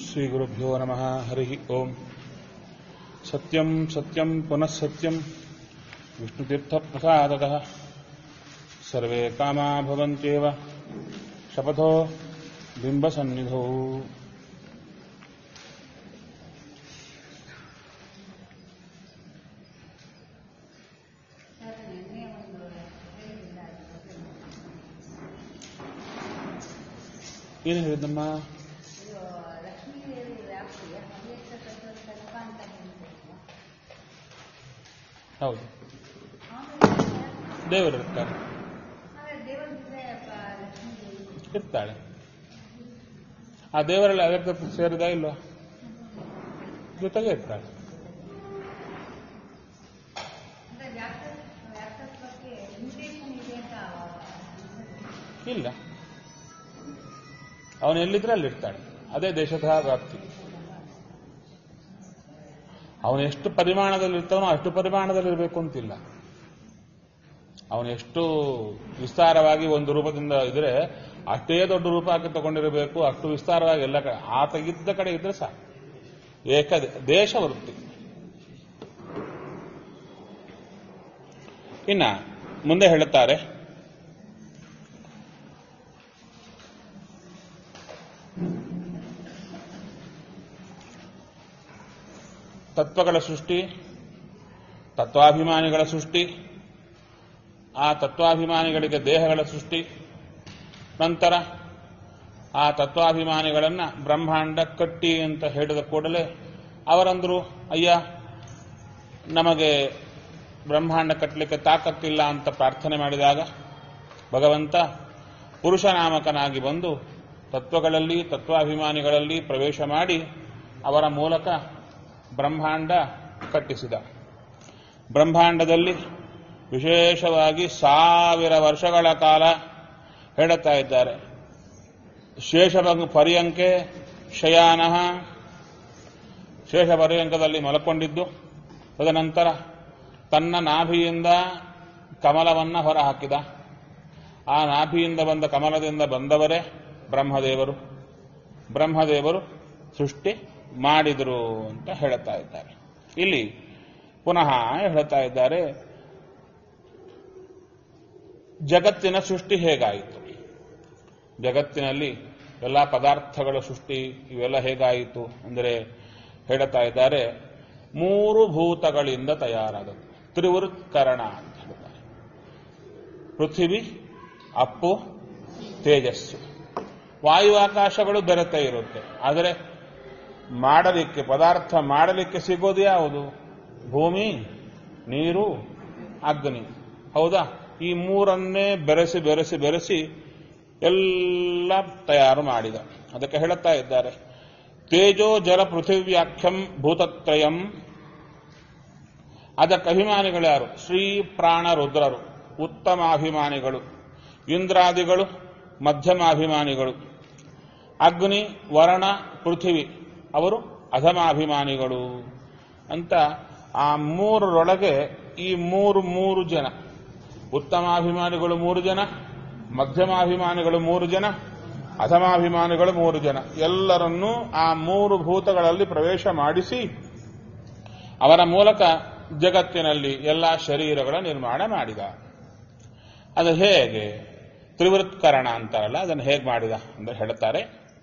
श्रीगुरुभ्यो नमः हरिः ओम् सत्यम् सत्यम् पुनः सत्यम् विष्णुतीर्थप्रसादतः सर्वे कामा भवन्त्येव शपथो बिम्बसन्निधौ ಏನು ಹೇಳಿದ್ದಮ್ಮ ಲಕ್ಷ್ಮೀದೇವಿ ವ್ಯಾಪ್ತಿ ಹವ್ಯಕ್ತ ತತ್ವ ತಲಪ ಅಂತ ಹೇಳ್ತೀವಿ ಹೌದು ಆಮೇಲೆ ದೇವರು ಇರ್ತಾರೆ ಆಮೇಲೆ ದೇವರ ಜೊತೆ ಪ- ಲಕ್ಷ್ಮೀದೇವಿ ಇರ್ತಾಳೆ ಆ ದೇವರಲ್ಲಿ ಅದಕ್ಕೆ ಸೇರಿದ ಇಲ್ವಾ ಜೊತೆಗೆ ಇರ್ತಾಳೆ ಅಂದ್ರೆ ವ್ಯಾಪ್ತ ವ್ಯಾಪ್ತತ್ವಕ್ಕೆ ಲಿಮಿಟೇಷನ್ ಇದೆ ಅಂತ ಅನ್ಸುತ್ತೆ. ಇಲ್ಲ ಅವನು ಎಲ್ಲಿದ್ರೆ ಅಲ್ಲಿರ್ತಾಳೆ ಅದೇ ದೇಶತಃ ವ್ಯಾಪ್ತಿ ಅವನು ಎಷ್ಟು ಪರಿಮಾಣದಲ್ಲಿ ಇರ್ತಾನೋ ಅಷ್ಟು ಪರಿಮಾಣದಲ್ಲಿ ಇರಬೇಕು ಅಂತಿಲ್ಲ ಅವನು ಎಷ್ಟು ವಿಸ್ತಾರವಾಗಿ ಒಂದು ರೂಪದಿಂದ ಇದ್ರೆ ಅಷ್ಟೇ ದೊಡ್ಡ ರೂಪ ಹಾಕಿ ತಗೊಂಡಿರಬೇಕು ಅಷ್ಟು ವಿಸ್ತಾರವಾಗಿ ಎಲ್ಲ ಕಡೆ ಆತ ಇದ್ದ ಕಡೆ ಇದ್ರೆ ಸಾಕು ಏಕ ದೇಶ ವೃತ್ತಿ ಇನ್ನ ಮುಂದೆ ಹೇಳುತ್ತಾರೆ ತತ್ವಗಳ ಸೃಷ್ಟಿ ತತ್ವಾಭಿಮಾನಿಗಳ ಸೃಷ್ಟಿ ಆ ತತ್ವಾಭಿಮಾನಿಗಳಿಗೆ ದೇಹಗಳ ಸೃಷ್ಟಿ ನಂತರ ಆ ತತ್ವಾಭಿಮಾನಿಗಳನ್ನ ಬ್ರಹ್ಮಾಂಡ ಕಟ್ಟಿ ಅಂತ ಹೇಳಿದ ಕೂಡಲೇ ಅವರಂದ್ರು ಅಯ್ಯ ನಮಗೆ ಬ್ರಹ್ಮಾಂಡ ಕಟ್ಟಲಿಕ್ಕೆ ತಾಕತ್ತಿಲ್ಲ ಅಂತ ಪ್ರಾರ್ಥನೆ ಮಾಡಿದಾಗ ಭಗವಂತ ಪುರುಷನಾಮಕನಾಗಿ ಬಂದು ತತ್ವಗಳಲ್ಲಿ ತತ್ವಾಭಿಮಾನಿಗಳಲ್ಲಿ ಪ್ರವೇಶ ಮಾಡಿ ಅವರ ಮೂಲಕ ಬ್ರಹ್ಮಾಂಡ ಕಟ್ಟಿಸಿದ ಬ್ರಹ್ಮಾಂಡದಲ್ಲಿ ವಿಶೇಷವಾಗಿ ಸಾವಿರ ವರ್ಷಗಳ ಕಾಲ ಹೇಳುತ್ತಾ ಇದ್ದಾರೆ ಶೇಷಭಂಗ ಪರ್ಯಂಕೆ ಶಯಾನಃ ಶೇಷ ಪರ್ಯಂಕದಲ್ಲಿ ಮಲಕೊಂಡಿದ್ದು ತದನಂತರ ತನ್ನ ನಾಭಿಯಿಂದ ಕಮಲವನ್ನ ಹೊರಹಾಕಿದ ಆ ನಾಭಿಯಿಂದ ಬಂದ ಕಮಲದಿಂದ ಬಂದವರೇ ಬ್ರಹ್ಮದೇವರು ಬ್ರಹ್ಮದೇವರು ಸೃಷ್ಟಿ ಮಾಡಿದರು ಅಂತ ಹೇಳುತ್ತಾ ಇದ್ದಾರೆ ಇಲ್ಲಿ ಪುನಃ ಹೇಳುತ್ತಾ ಇದ್ದಾರೆ ಜಗತ್ತಿನ ಸೃಷ್ಟಿ ಹೇಗಾಯಿತು ಜಗತ್ತಿನಲ್ಲಿ ಎಲ್ಲ ಪದಾರ್ಥಗಳ ಸೃಷ್ಟಿ ಇವೆಲ್ಲ ಹೇಗಾಯಿತು ಅಂದರೆ ಹೇಳುತ್ತಾ ಇದ್ದಾರೆ ಮೂರು ಭೂತಗಳಿಂದ ತಯಾರಾದದ್ದು ತ್ರಿವೃತ್ಕರಣ ಅಂತ ಹೇಳ್ತಾರೆ ಪೃಥ್ವಿ ಅಪ್ಪು ತೇಜಸ್ಸು ವಾಯು ಆಕಾಶಗಳು ಬೆರೆತೇ ಇರುತ್ತೆ ಆದರೆ ಮಾಡಲಿಕ್ಕೆ ಪದಾರ್ಥ ಮಾಡಲಿಕ್ಕೆ ಸಿಗೋದು ಯಾವುದು ಭೂಮಿ ನೀರು ಅಗ್ನಿ ಹೌದಾ ಈ ಮೂರನ್ನೇ ಬೆರೆಸಿ ಬೆರೆಸಿ ಬೆರೆಸಿ ಎಲ್ಲ ತಯಾರು ಮಾಡಿದ ಅದಕ್ಕೆ ಹೇಳುತ್ತಾ ಇದ್ದಾರೆ ತೇಜೋ ಜಲ ಪೃಥಿವ್ಯಾಖ್ಯಂ ಭೂತತ್ರಯಂ ಅದಕ್ಕೆ ಅಭಿಮಾನಿಗಳು ಯಾರು ಶ್ರೀ ಪ್ರಾಣ ರುದ್ರರು ಉತ್ತಮಾಭಿಮಾನಿಗಳು ಇಂದ್ರಾದಿಗಳು ಮಧ್ಯಮಾಭಿಮಾನಿಗಳು ಅಗ್ನಿ ವರಣ ಪೃಥಿವಿ ಅವರು ಅಧಮಾಭಿಮಾನಿಗಳು ಅಂತ ಆ ಮೂರರೊಳಗೆ ಈ ಮೂರು ಮೂರು ಜನ ಉತ್ತಮಾಭಿಮಾನಿಗಳು ಮೂರು ಜನ ಮಧ್ಯಮಾಭಿಮಾನಿಗಳು ಮೂರು ಜನ ಅಧಮಾಭಿಮಾನಿಗಳು ಮೂರು ಜನ ಎಲ್ಲರನ್ನೂ ಆ ಮೂರು ಭೂತಗಳಲ್ಲಿ ಪ್ರವೇಶ ಮಾಡಿಸಿ ಅವರ ಮೂಲಕ ಜಗತ್ತಿನಲ್ಲಿ ಎಲ್ಲ ಶರೀರಗಳ ನಿರ್ಮಾಣ ಮಾಡಿದ ಅದು ಹೇಗೆ ತ್ರಿವೃತ್ಕರಣ ಅಂತಾರಲ್ಲ ಅದನ್ನು ಹೇಗೆ ಮಾಡಿದ ಅಂತ ಹೇಳುತ್ತಾರೆ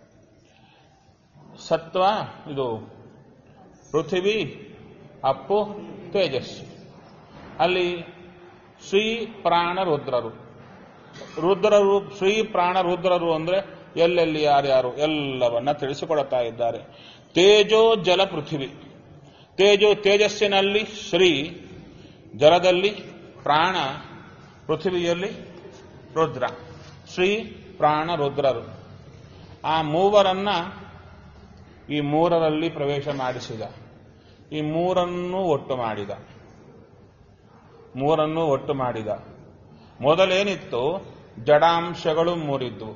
ಸತ್ವ ಇದು ಪೃಥಿವಿ ಅಪ್ಪು ತೇಜಸ್ಸು ಅಲ್ಲಿ ಶ್ರೀ ಪ್ರಾಣ ರುದ್ರರು ರುದ್ರರು ಶ್ರೀ ಪ್ರಾಣ ರುದ್ರರು ಅಂದ್ರೆ ಎಲ್ಲೆಲ್ಲಿ ಯಾರ್ಯಾರು ಎಲ್ಲವನ್ನ ತಿಳಿಸಿಕೊಡುತ್ತಾ ಇದ್ದಾರೆ ತೇಜೋ ಜಲ ಪೃಥಿವಿ ತೇಜೋ ತೇಜಸ್ಸಿನಲ್ಲಿ ಶ್ರೀ ಜಲದಲ್ಲಿ ಪ್ರಾಣ ಪೃಥಿವಿಯಲ್ಲಿ ರುದ್ರ ಶ್ರೀ ಪ್ರಾಣ ರುದ್ರರು ಆ ಮೂವರನ್ನ ಈ ಮೂರರಲ್ಲಿ ಪ್ರವೇಶ ಮಾಡಿಸಿದ ಈ ಮೂರನ್ನೂ ಒಟ್ಟು ಮಾಡಿದ ಮೂರನ್ನೂ ಒಟ್ಟು ಮಾಡಿದ ಮೊದಲೇನಿತ್ತು ಜಡಾಂಶಗಳು ಮೂರಿದ್ವು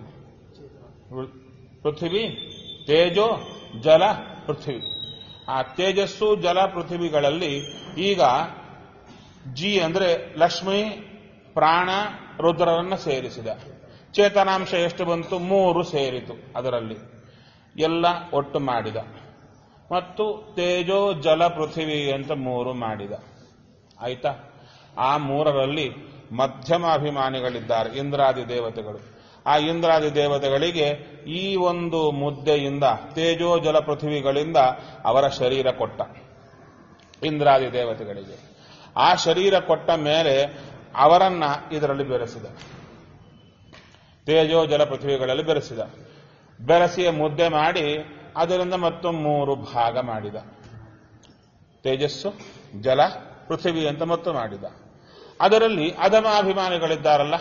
ಪೃಥ್ವಿ ತೇಜೋ ಜಲ ಪೃಥ್ವಿ ಆ ತೇಜಸ್ಸು ಜಲ ಪೃಥ್ವಿಗಳಲ್ಲಿ ಈಗ ಜಿ ಅಂದ್ರೆ ಲಕ್ಷ್ಮಿ ಪ್ರಾಣ ರುದ್ರರನ್ನ ಸೇರಿಸಿದ ಚೇತನಾಂಶ ಎಷ್ಟು ಬಂತು ಮೂರು ಸೇರಿತು ಅದರಲ್ಲಿ ಎಲ್ಲ ಒಟ್ಟು ಮಾಡಿದ ಮತ್ತು ತೇಜೋ ಜಲ ಪೃಥಿವಿ ಅಂತ ಮೂರು ಮಾಡಿದ ಆಯ್ತಾ ಆ ಮೂರರಲ್ಲಿ ಮಧ್ಯಮ ಅಭಿಮಾನಿಗಳಿದ್ದಾರೆ ಇಂದ್ರಾದಿ ದೇವತೆಗಳು ಆ ಇಂದ್ರಾದಿ ದೇವತೆಗಳಿಗೆ ಈ ಒಂದು ಮುದ್ದೆಯಿಂದ ತೇಜೋ ಜಲ ಪೃಥ್ವಿಗಳಿಂದ ಅವರ ಶರೀರ ಕೊಟ್ಟ ಇಂದ್ರಾದಿ ದೇವತೆಗಳಿಗೆ ಆ ಶರೀರ ಕೊಟ್ಟ ಮೇಲೆ ಅವರನ್ನ ಇದರಲ್ಲಿ ಬೆರೆಸಿದ ತೇಜೋ ಜಲ ಪೃಥ್ವಿಗಳಲ್ಲಿ ಬೆರೆಸಿದ ಬೆರೆಸಿ ಮುದ್ದೆ ಮಾಡಿ ಅದರಿಂದ ಮತ್ತು ಮೂರು ಭಾಗ ಮಾಡಿದ ತೇಜಸ್ಸು ಜಲ ಪೃಥ್ವಿ ಅಂತ ಮತ್ತು ಮಾಡಿದ ಅದರಲ್ಲಿ ಅಧಮಾಭಿಮಾನಿಗಳಿದ್ದಾರಲ್ಲ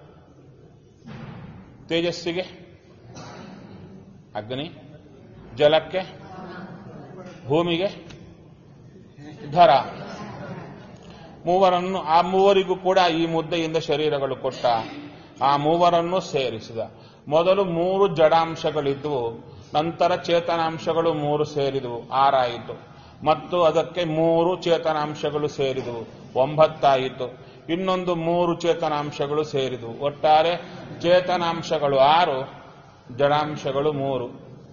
ತೇಜಸ್ಸಿಗೆ ಅಗ್ನಿ ಜಲಕ್ಕೆ ಭೂಮಿಗೆ ಧರ ಮೂವರನ್ನು ಆ ಮೂವರಿಗೂ ಕೂಡ ಈ ಮುದ್ದೆಯಿಂದ ಶರೀರಗಳು ಕೊಟ್ಟ ಆ ಮೂವರನ್ನು ಸೇರಿಸಿದ ಮೊದಲು ಮೂರು ಜಡಾಂಶಗಳಿದ್ವು ನಂತರ ಚೇತನಾಂಶಗಳು ಮೂರು ಸೇರಿದವು ಆರಾಯಿತು ಮತ್ತು ಅದಕ್ಕೆ ಮೂರು ಚೇತನಾಂಶಗಳು ಸೇರಿದವು ಒಂಬತ್ತಾಯಿತು ಇನ್ನೊಂದು ಮೂರು ಚೇತನಾಂಶಗಳು ಸೇರಿದವು ಒಟ್ಟಾರೆ ಚೇತನಾಂಶಗಳು ಆರು ಜಡಾಂಶಗಳು ಮೂರು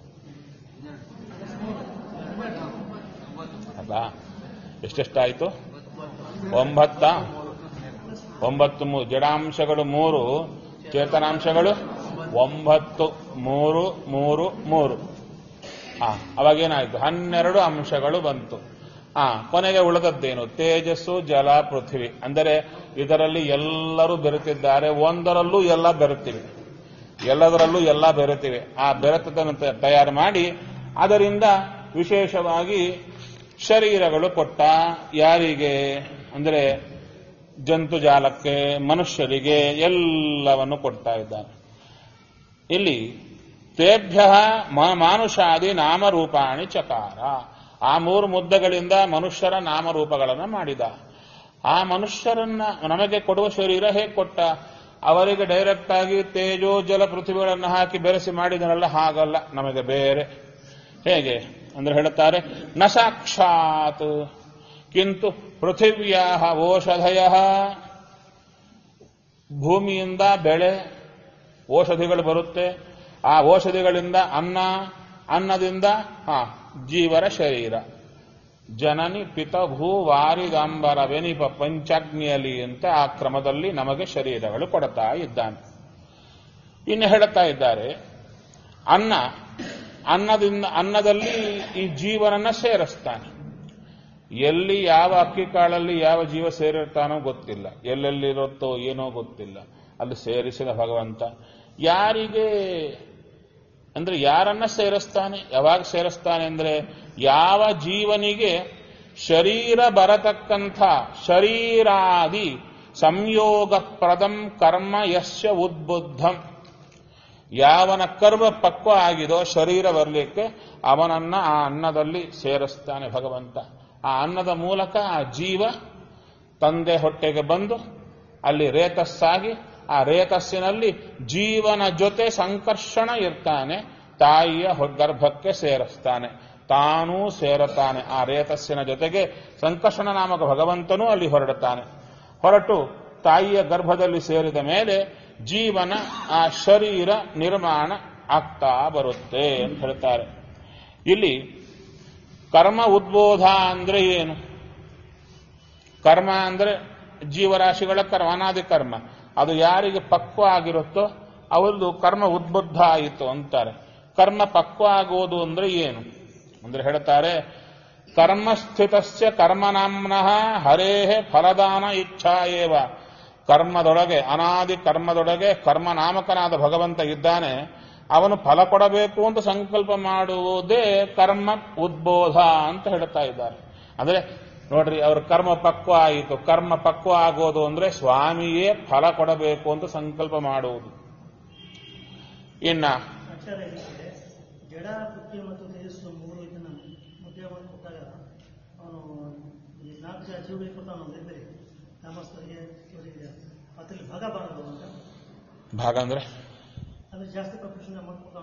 ಅಲ್ಲ ಎಷ್ಟೆಷ್ಟಾಯಿತು ಒಂಬತ್ತ ಒಂಬತ್ತು ಮೂ- ಜಡಾಂಶಗಳು ಮೂರು ಚೇತನಾಂಶಗಳು ಒಂಬತ್ತು ಮೂರು ಮೂರು ಮೂರು ಆ ಅವಾಗೇನಾಯ್ತು ಹನ್ನೆರಡು ಅಂಶಗಳು ಬಂತು ಆ ಕೊನೆಗೆ ಉಳಿದದ್ದೇನು ತೇಜಸ್ಸು ಜಲ ಪೃಥ್ವಿ ಅಂದರೆ ಇದರಲ್ಲಿ ಎಲ್ಲರೂ ಬೆರೆತಿದ್ದಾರೆ ಒಂದರಲ್ಲೂ ಎಲ್ಲ ಬೆರೆತಿವೆ ಎಲ್ಲದರಲ್ಲೂ ಎಲ್ಲ ಬೆರೆತಿವೆ ಆ ಬೆರೆತದನ್ನು ತ- ತಯಾರು ಮಾಡಿ ಅದರಿಂದ ವಿಶೇಷವಾಗಿ ಶರೀರಗಳು ಕೊಟ್ಟ ಯಾರಿಗೆ ಅಂದರೆ ಜಂತುಜಾಲಕ್ಕೆ ಮನುಷ್ಯರಿಗೆ ಎಲ್ಲವನ್ನು ಕೊಡ್ತಾ ಇದ್ದಾನೆ ಇಲ್ಲಿ ತೇಭ್ಯ ಮಾನುಷಾದಿ ನಾಮರೂಪಾಣಿ ಚಕಾರ ಆ ಮೂರು ಮುದ್ದಗಳಿಂದ ಮನುಷ್ಯರ ನಾಮರೂಪಗಳನ್ನು ಮಾಡಿದ ಆ ಮನುಷ್ಯರನ್ನ ನಮಗೆ ಕೊಡುವ ಶರೀರ ಹೇಗೆ ಕೊಟ್ಟ ಅವರಿಗೆ ಡೈರೆಕ್ಟ್ ಆಗಿ ತೇಜೋ ಜಲ ಪೃಥ್ವಿಗಳನ್ನು ಹಾಕಿ ಬೆರೆಸಿ ಮಾಡಿದನಲ್ಲ ಹಾಗಲ್ಲ ನಮಗೆ ಬೇರೆ ಹೇಗೆ ಅಂದ್ರೆ ಹೇಳುತ್ತಾರೆ ನ ಸಾಕ್ಷಾತ್ ಕಿಂತು ಪೃಥಿವ್ಯಾ ಓಷಧಯ ಭೂಮಿಯಿಂದ ಬೆಳೆ ಔಷಧಿಗಳು ಬರುತ್ತೆ ಆ ಔಷಧಿಗಳಿಂದ ಅನ್ನ ಅನ್ನದಿಂದ ಹಾ ಜೀವರ ಶರೀರ ಜನನಿ ಪಿತ ಭೂ ವಾರಿದಾಂಬರ ವೆನಿಪ ಪಂಚಾಗ್ನಿಯಲಿ ಅಂತ ಆ ಕ್ರಮದಲ್ಲಿ ನಮಗೆ ಶರೀರಗಳು ಕೊಡ್ತಾ ಇದ್ದಾನೆ ಇನ್ನು ಹೇಳುತ್ತಾ ಇದ್ದಾರೆ ಅನ್ನ ಅನ್ನದಿಂದ ಅನ್ನದಲ್ಲಿ ಈ ಜೀವನನ್ನ ಸೇರಿಸ್ತಾನೆ ಎಲ್ಲಿ ಯಾವ ಅಕ್ಕಿ ಕಾಳಲ್ಲಿ ಯಾವ ಜೀವ ಸೇರಿರ್ತಾನೋ ಗೊತ್ತಿಲ್ಲ ಎಲ್ಲೆಲ್ಲಿರುತ್ತೋ ಏನೋ ಗೊತ್ತಿಲ್ಲ ಅಲ್ಲಿ ಸೇರಿಸಿದ ಭಗವಂತ ಯಾರಿಗೆ ಅಂದ್ರೆ ಯಾರನ್ನ ಸೇರಿಸ್ತಾನೆ ಯಾವಾಗ ಸೇರಿಸ್ತಾನೆ ಅಂದ್ರೆ ಯಾವ ಜೀವನಿಗೆ ಶರೀರ ಬರತಕ್ಕಂಥ ಶರೀರಾದಿ ಸಂಯೋಗ ಪ್ರದಂ ಕರ್ಮ ಯಶ್ಯ ಉದ್ಬುದ್ಧಂ ಯಾವನ ಕರ್ಮ ಪಕ್ವ ಆಗಿದೋ ಶರೀರ ಬರಲಿಕ್ಕೆ ಅವನನ್ನ ಆ ಅನ್ನದಲ್ಲಿ ಸೇರಿಸ್ತಾನೆ ಭಗವಂತ ಆ ಅನ್ನದ ಮೂಲಕ ಆ ಜೀವ ತಂದೆ ಹೊಟ್ಟೆಗೆ ಬಂದು ಅಲ್ಲಿ ರೇತಸ್ಸಾಗಿ ಆ ರೇತಸ್ಸಿನಲ್ಲಿ ಜೀವನ ಜೊತೆ ಸಂಕರ್ಷಣ ಇರ್ತಾನೆ ತಾಯಿಯ ಹೊ- ಗರ್ಭಕ್ಕೆ ಸೇರಿಸ್ತಾನೆ ತಾನೂ ಸೇರುತ್ತಾನೆ ಆ ರೇತಸ್ಸಿನ ಜೊತೆಗೆ ಸಂಕರ್ಷಣ ನಾಮಕ ಭಗವಂತನೂ ಅಲ್ಲಿ ಹೊರಡುತ್ತಾನೆ ಹೊರಟು ತಾಯಿಯ ಗರ್ಭದಲ್ಲಿ ಸೇರಿದ ಮೇಲೆ ಜೀವನ ಆ ಶರೀರ ನಿರ್ಮಾಣ ಆಗ್ತಾ ಬರುತ್ತೆ ಅಂತ ಹೇಳ್ತಾರೆ ಇಲ್ಲಿ ಕರ್ಮ ಉದ್ಬೋಧ ಅಂದ್ರೆ ಏನು ಕರ್ಮ ಅಂದ್ರೆ ಜೀವರಾಶಿಗಳ ಕರ್ಮ ಅನಾದಿ ಕರ್ಮ ಅದು ಯಾರಿಗೆ ಪಕ್ವ ಆಗಿರುತ್ತೋ ಅವರದು ಕರ್ಮ ಉದ್ಬುದ್ಧ ಆಯಿತು ಅಂತಾರೆ ಕರ್ಮ ಪಕ್ವ ಆಗುವುದು ಅಂದ್ರೆ ಏನು ಅಂದ್ರೆ ಹೇಳ್ತಾರೆ ಕರ್ಮಸ್ಥಿತಸ್ಯ ಕರ್ಮನಾಮ್ನಃ ಹರೇಹೇ ಫಲದಾನ ಇಚ್ಛಾ ಏವ ಕರ್ಮದೊಳಗೆ ಅನಾದಿ ಕರ್ಮದೊಳಗೆ ಕರ್ಮನಾಮಕನಾದ ಭಗವಂತ ಇದ್ದಾನೆ ಅವನು ಫಲ ಕೊಡಬೇಕು ಅಂತ ಸಂಕಲ್ಪ ಮಾಡುವುದೇ ಕರ್ಮ ಉದ್ಬೋಧ ಅಂತ ಹೇಳ್ತಾ ಇದ್ದಾರೆ ಅಂದ್ರೆ ನೋಡ್ರಿ ಅವ್ರ ಕರ್ಮ ಪಕ್ವ ಆಯಿತು ಕರ್ಮ ಪಕ್ವ ಆಗೋದು ಅಂದ್ರೆ ಸ್ವಾಮಿಯೇ ಫಲ ಕೊಡಬೇಕು ಅಂತ ಸಂಕಲ್ಪ ಮಾಡುವುದು ಇನ್ನ ಆಚಾರ್ಯ ಹೇಳಿದ್ದಾರೆ ಜಡ ಬುದ್ಧಿ ಮತ್ತು ತೇಜಸ್ಸು ಮೂರು ಇದನ್ನ ಮುದ್ದೆ ಮಾಡಿ ಕೊಟ್ಟಾಗ ಅವನು ಈ ನಾಲ್ಕು ಜನ ಜೀವಗಳಿಗೆ ಕೊಡ್ತಾನ ಇಬ್ಬರಿ ಕಾಮಸ್ಥರಿಗೆ ಇವರಿಗೆ ಅದರಲ್ಲಿ ಭಾಗ ಬರೋದು ಅಂತ ಭಾಗ ಅಂದ್ರೆ ಅದು ಜಾಸ್ತಿ ಪ್ರಪೋಷನ್ ಮಾಡ್ಕೊತಾನ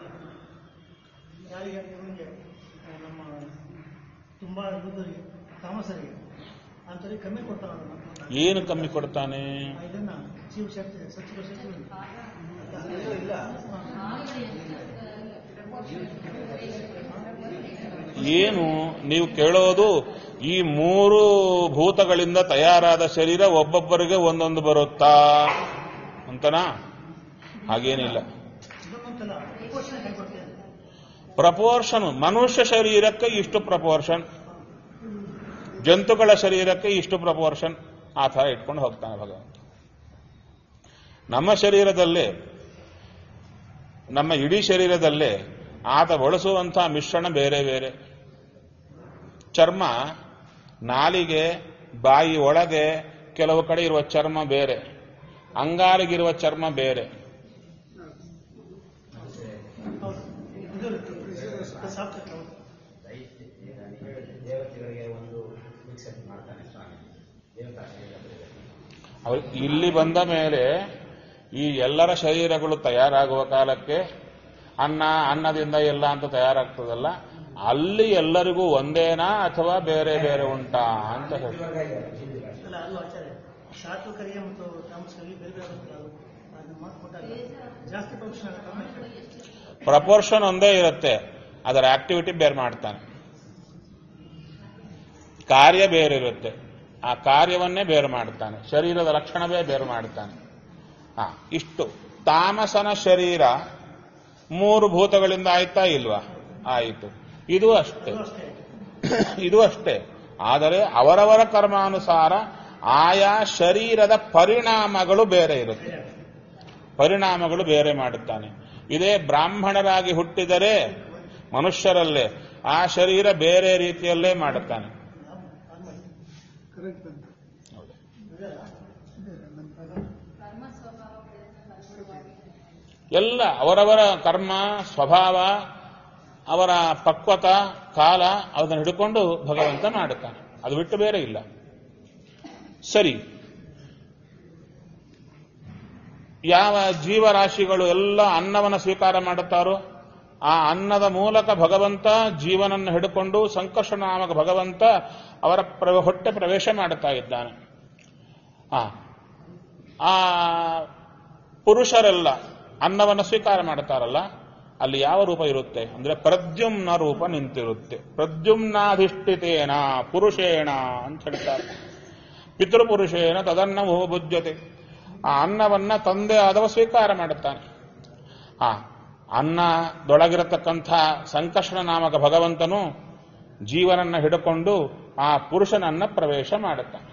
ಯಾರಿಗೆ ಅಂತ ಇವನಿಗೆ ಆ, ನಮ್ಮ ತುಂಬಾ ಯುದ್ಧರಿಗೆ ತಾಮಸರಿಗೆ ಅಂತವರಿಗೆ ಕಮ್ಮಿ ಕೊಡ್ತಾನ ಅದನ್ನ ಏನು ಕಮ್ಮಿ ಕೊಡ್ತಾನೆ ಆ, ಇದನ್ನ ಜೀವ ಶಕ್ತಿ ಸಚಿವ ಶಕ್ತಿ ಏನು ನೀವು ಕೇಳೋದು ಈ ಮೂರು ಭೂತಗಳಿಂದ ತಯಾರಾದ ಶರೀರ ಒಬ್ಬೊಬ್ಬರಿಗೆ ಒಂದೊಂದು ಬರುತ್ತಾ ಅಂತನಾ ಹಾಗೇನಿಲ್ಲ ಇದನ್ನೊಂದಲ್ಲ ಪ್ರಪೋರ್ಷನ್ ಹೇಳ್ಕೊಡ್ತೇನೆ ಪ್ರಪೋರ್ಷನ್ ಮನುಷ್ಯ ಶರೀರಕ್ಕೆ ಇಷ್ಟು ಪ್ರಪೋರ್ಷನ್ ಜಂತುಗಳ ಶರೀರಕ್ಕೆ ಇಷ್ಟು ಪ್ರಪೋರ್ಷನ್ ಆ ಥರ ಇಟ್ಕೊಂಡು ಹೋಗ್ತಾನೆ ಭಗವಂತ ನಮ್ಮ ಶರೀರದಲ್ಲೇ ನಮ್ಮ ಇಡೀ ಶರೀರದಲ್ಲೇ ಆತ ಬಳಸುವಂತಹ ಮಿಶ್ರಣ ಬೇರೆ ಬೇರೆ ಚರ್ಮ ನಾಲಿಗೆ ಬಾಯಿ ಒಳಗೆ ಕೆಲವು ಕಡೆ ಇರುವ ಚರ್ಮ ಬೇರೆ ಅಂಗಾಲಿಗಿರುವ ಚರ್ಮ ಬೇರೆ ಹೌದು ಇದು ಸಾಫ್ಟ್ ಹೌದು ದೇವತೆಗಳಿಗೆ ಒಂದು ಮಿಕ್ಸಪ್ ಮಾಡ್ತಾನೆ ಸ್ವಾಮಿ ದೇವತಾ ಶರೀರಗಳಿಗೆ ಅವ್ರು ಇಲ್ಲಿ ಬಂದ ಮೇಲೆ ಈ ಎಲ್ಲರ ಶರೀರಗಳು ತಯಾರಾಗುವ ಕಾಲಕ್ಕೆ ಅನ್ನ ಅನ್ನದಿಂದ ಎಲ್ಲ ಅಂತ ತಯಾರಾಗ್ತದಲ್ಲ ಅಲ್ಲಿ ಎಲ್ಲರಿಗೂ ಒಂದೇನಾ ಅಥವಾ ಬೇರೆ ಬೇರೆ ಉಂಟಾ ಅಂತ ಹೇಳಿ ಅಲ್ಲ ಅದು ಆಚಾರ್ಯ ಸಾತ್ವಿಕರಿಗೆ ಮತ್ತು ತಾಮಸರಿಗೆ ಬೇರೆ ಬೇರೆ ಬರ್ತದೆ ಅದು ಅದನ್ನ ಮಾತು ಕೊಟ್ಟಾಗ ಜಾಸ್ತಿ ಪ್ರೊಫೆಷನ್ ಆಗುತ್ತೆ ಪ್ರಪೋರ್ಷನ್ ಒಂದೇ ಇರುತ್ತೆ ಅದರ ಆಕ್ಟಿವಿಟಿ ಬೇರೆ ಮಾಡ್ತಾನೆ ಕಾರ್ಯ ಬೇರೆ ಇರುತ್ತೆ ಆ ಕಾರ್ಯವನ್ನೇ ಬೇರೆ ಮಾಡ್ತಾನೆ ಶರೀರದ ಲಕ್ಷಣವೇ ಬೇರೆ ಮಾಡ್ತಾನೆ ಹಾ ಇಷ್ಟು ತಾಮಸನ ಶರೀರ ಮೂರು ಭೂತಗಳಿಂದ ಆಯ್ತಾ ಇಲ್ವಾ ಆಯಿತು ಇದು ಅಷ್ಟೇ ಅದು ಅಷ್ಟೇ ಇದು ಅಷ್ಟೇ ಆದರೆ ಅವರವರ ಕರ್ಮಾನುಸಾರ ಆಯಾ ಶರೀರದ ಪರಿಣಾಮಗಳು ಬೇರೆ ಇರುತ್ತೆ ಬೇರೆ ಪರಿಣಾಮಗಳು ಬೇರೆ ಮಾಡುತ್ತಾನೆ ಇದೇ ಬ್ರಾಹ್ಮಣರಾಗಿ ಹುಟ್ಟಿದರೆ ಮನುಷ್ಯರಲ್ಲೇ ಆ ಶರೀರ ಬೇರೆ ರೀತಿಯಲ್ಲೇ ಮಾಡುತ್ತಾನೆ ಹೌದು. ಕರ್ಮ ಸ್ವಭಾವ ಪ್ರಯತ್ನ ಅನುಗುಣವಾಗಿ ಎಲ್ಲ ಅವರವರ ಕರ್ಮ ಸ್ವಭಾವ ಅವರ ಪಕ್ವತ ಕಾಲ ಅದನ್ನು ಹಿಡ್ಕೊಂಡು ಭಗವಂತ ಮಾಡುತ್ತಾನೆ ಅದು ಬಿಟ್ಟು ಬೇರೆ ಇಲ್ಲ ಸರಿ ಯಾವ ಜೀವರಾಶಿಗಳು ಎಲ್ಲ ಅನ್ನವನ್ನು ಸ್ವೀಕಾರ ಮಾಡುತ್ತಾರೋ ಆ ಅನ್ನದ ಮೂಲಕ ಭಗವಂತ ಜೀವನನ್ನು ಹಿಡ್ಕೊಂಡು ಸಂಕರ್ಷ ನಾಮಕ ಭಗವಂತ ಅವರ ಪ್ರ- ಹೊಟ್ಟೆ ಪ್ರವೇಶ ಮಾಡುತ್ತಾ ಇದ್ದಾನೆ ಆ ಆ ಪುರುಷರೆಲ್ಲ ಅನ್ನವನ್ನು ಸ್ವೀಕಾರ ಮಾಡ್ತಾರಲ್ಲ ಅಲ್ಲಿ ಯಾವ ರೂಪ ಇರುತ್ತೆ ಅಂದ್ರೆ ಪ್ರದ್ಯುಮ್ನ ರೂಪ ನಿಂತಿರುತ್ತೆ ಪ್ರದ್ಯುಮ್ನಾಧಿಷ್ಠಿತೇನ ಪುರುಷೇಣ ಅಂತ ಹೇಳ್ತಾರೆ ಪಿತೃಪುರುಷೇನ ತದನ್ನ ಭುಜ್ಯತೆ ಆ ಅನ್ನವನ್ನ ತಂದೆ ಆದವ ಸ್ವೀಕಾರ ಮಾಡುತ್ತಾನೆ ಆ ಅನ್ನದೊಳಗಿರತಕ್ಕಂಥ ಸಂಕರ್ಷಣ ನಾಮಕ ಭಗವಂತನು ಜೀವನನ್ನ ಹಿಡ್ಕೊಂಡು ಆ ಪುರುಷನನ್ನ ಪ್ರವೇಶ ಮಾಡುತ್ತಾನೆ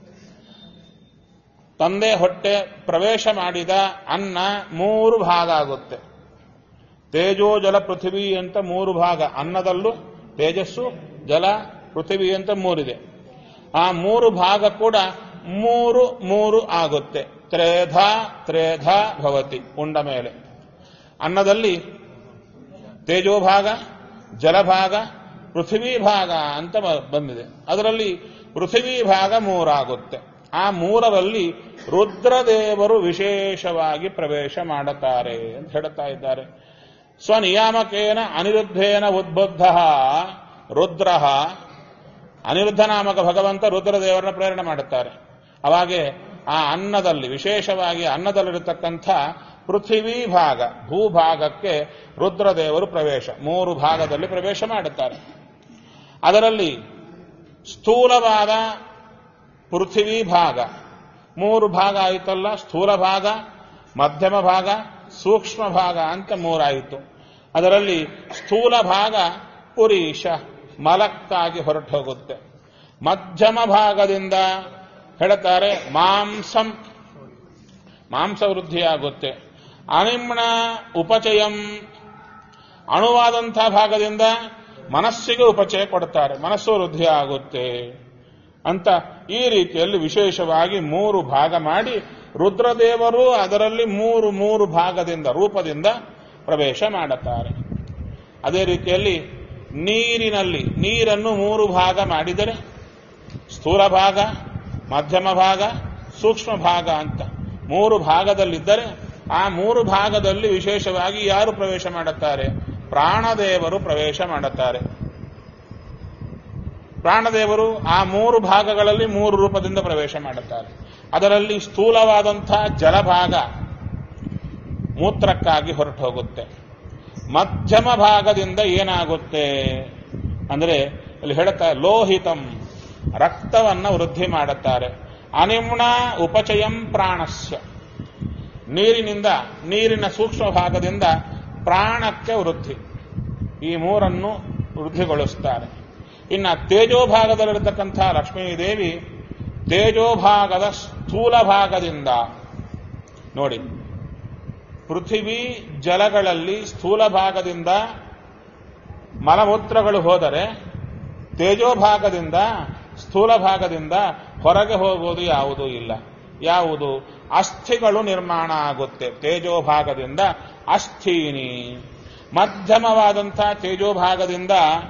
ತಂದೆ ಹೊಟ್ಟೆ ಪ್ರವೇಶ ಮಾಡಿದ ಅನ್ನ ಮೂರು ಭಾಗ ಆಗುತ್ತೆ ತೇಜೋ ಜಲ ಪೃಥ್ವಿ ಅಂತ ಮೂರು ಭಾಗ ಅನ್ನದಲ್ಲೂ ತೇಜಸ್ಸು ಜಲ ಪೃಥ್ವಿ ಅಂತ ಮೂರಿದೆ ಆ ಮೂರು ಭಾಗ ಕೂಡ ಮೂರು ಮೂರು ಆಗುತ್ತೆ ತ್ರೇಧ ತ್ರೇಧ ಭವತಿ ಉಂಡ ಮೇಲೆ ಅನ್ನದಲ್ಲಿ ತೇಜೋ ಭಾಗ ಜಲಭಾಗ ಪೃಥ್ವಿ ಭಾಗ ಅಂತ ಬ- ಬಂದಿದೆ ಅದರಲ್ಲಿ ಪೃಥ್ವಿ ಭಾಗ ಮೂರಾಗುತ್ತೆ ಆ ಮೂರರಲ್ಲಿ ರುದ್ರದೇವರು ವಿಶೇಷವಾಗಿ ಪ್ರವೇಶ ಮಾಡುತ್ತಾರೆ ಅಂತ ಹೇಳುತ್ತಾ ಇದ್ದಾರೆ ಸ್ವನಿಯಾಮಕೇನ ಅನಿರುದ್ಧೇನ ಉದ್ಬುದ್ಧ ರುದ್ರ ಅನಿರುದ್ಧ ನಾಮಕ ಭಗವಂತ ರುದ್ರದೇವರನ್ನ ಪ್ರೇರಣೆ ಮಾಡುತ್ತಾರೆ ಅವಾಗೆ ಆ ಅನ್ನದಲ್ಲಿ ವಿಶೇಷವಾಗಿ ಅನ್ನದಲ್ಲಿರತಕ್ಕಂಥ ಪೃಥ್ವಿ ಭಾಗ ಭೂಭಾಗಕ್ಕೆ ರುದ್ರದೇವರು ಪ್ರವೇಶ ಮೂರು ಭಾಗದಲ್ಲಿ ಪ್ರವೇಶ ಮಾಡುತ್ತಾರೆ ಅದರಲ್ಲಿ ಸ್ಥೂಲವಾದ ಪೃಥ್ವಿ ಭಾಗ ಮೂರು ಭಾಗ ಆಯಿತಲ್ಲ ಸ್ಥೂಲ ಭಾಗ ಮಧ್ಯಮ ಭಾಗ ಸೂಕ್ಷ್ಮ ಭಾಗ ಅಂತ ಮೂರಾಯಿತು ಅದರಲ್ಲಿ ಸ್ಥೂಲ ಭಾಗ ಪುರೀಶ ಮಲಕ್ಕಾಗಿ ಹೊರಟು ಹೋಗುತ್ತೆ ಮಧ್ಯಮ ಭಾಗದಿಂದ ಹೇಳ್ತಾರೆ ಮಾಂಸಂ ಮಾಂಸ ವೃದ್ಧಿಯಾಗುತ್ತೆ ಅನಿಮ್ನ ಉಪಚಯಂ ಅಣುವಾದಂಥ ಭಾಗದಿಂದ ಮನಸ್ಸಿಗೆ ಉಪಚಯ ಕೊಡ್ತಾರೆ ಮನಸ್ಸು ವೃದ್ಧಿ ಆಗುತ್ತೆ ಅಂತ ಈ ರೀತಿಯಲ್ಲಿ ವಿಶೇಷವಾಗಿ ಮೂರು ಭಾಗ ಮಾಡಿ ರುದ್ರದೇವರು ಅದರಲ್ಲಿ ಮೂರು ಮೂರು ಭಾಗದಿಂದ ರೂಪದಿಂದ ಪ್ರವೇಶ ಮಾಡುತ್ತಾರೆ ಅದೇ ರೀತಿಯಲ್ಲಿ ನೀರಿನಲ್ಲಿ ನೀರನ್ನು ಮೂರು ಭಾಗ ಮಾಡಿದರೆ ಸ್ಥೂಲ ಭಾಗ ಮಧ್ಯಮ ಭಾಗ ಸೂಕ್ಷ್ಮ ಭಾಗ ಅಂತ ಮೂರು ಭಾಗದಲ್ಲಿದ್ದರೆ ಆ ಮೂರು ಭಾಗದಲ್ಲಿ ವಿಶೇಷವಾಗಿ ಯಾರು ಪ್ರವೇಶ ಮಾಡುತ್ತಾರೆ ಪ್ರಾಣದೇವರು ಪ್ರವೇಶ ಮಾಡುತ್ತಾರೆ ಪ್ರಾಣದೇವರು ಆ ಮೂರು ಭಾಗಗಳಲ್ಲಿ ಮೂರು ರೂಪದಿಂದ ಪ್ರವೇಶ ಮಾಡುತ್ತಾರೆ ಅದರಲ್ಲಿ ಸ್ಥೂಲವಾದಂಥ ಜಲಭಾಗ ಮೂತ್ರಕ್ಕಾಗಿ ಹೊರಟು ಹೋಗುತ್ತೆ ಮಧ್ಯಮ ಭಾಗದಿಂದ ಏನಾಗುತ್ತೆ ಅಂದ್ರೆ ಇಲ್ಲಿ ಹೇಳುತ್ತಾ ಲೋಹಿತಂ ರಕ್ತವನ್ನ ವೃದ್ಧಿ ಮಾಡುತ್ತಾರೆ ಅನಿಮ್ನ ಉಪಚಯಂ ಪ್ರಾಣಸ್ಯ ನೀರಿನಿಂದ ನೀರಿನ ಸೂಕ್ಷ್ಮ ಭಾಗದಿಂದ ಪ್ರಾಣಕ್ಕೆ ವೃದ್ಧಿ ಈ ಮೂರನ್ನು ವೃದ್ಧಿಗೊಳಿಸುತ್ತಾರೆ ಇನ್ನು ತೇಜೋಭಾಗದಲ್ಲಿರತಕ್ಕಂಥ ಲಕ್ಷ್ಮೀದೇವಿ ತೇಜೋಭಾಗದ ಸ್ಥೂಲ ಭಾಗದಿಂದ ನೋಡಿ ಪೃಥಿವಿ ಜಲಗಳಲ್ಲಿ ಸ್ಥೂಲ ಭಾಗದಿಂದ ಮಲಮೂತ್ರಗಳು ಹೋದರೆ ತೇಜೋಭಾಗದಿಂದ ಸ್ಥೂಲ ಭಾಗದಿಂದ ಹೊರಗೆ ಹೋಗುವುದು ಯಾವುದೂ ಇಲ್ಲ ಯಾವುದು ಅಸ್ಥಿಗಳು ನಿರ್ಮಾಣ ಆಗುತ್ತೆ ತೇಜೋಭಾಗದಿಂದ ಅಸ್ಥೀನಿ ಮಧ್ಯಮವಾದಂಥ ತೇಜೋಭಾಗದಿಂದ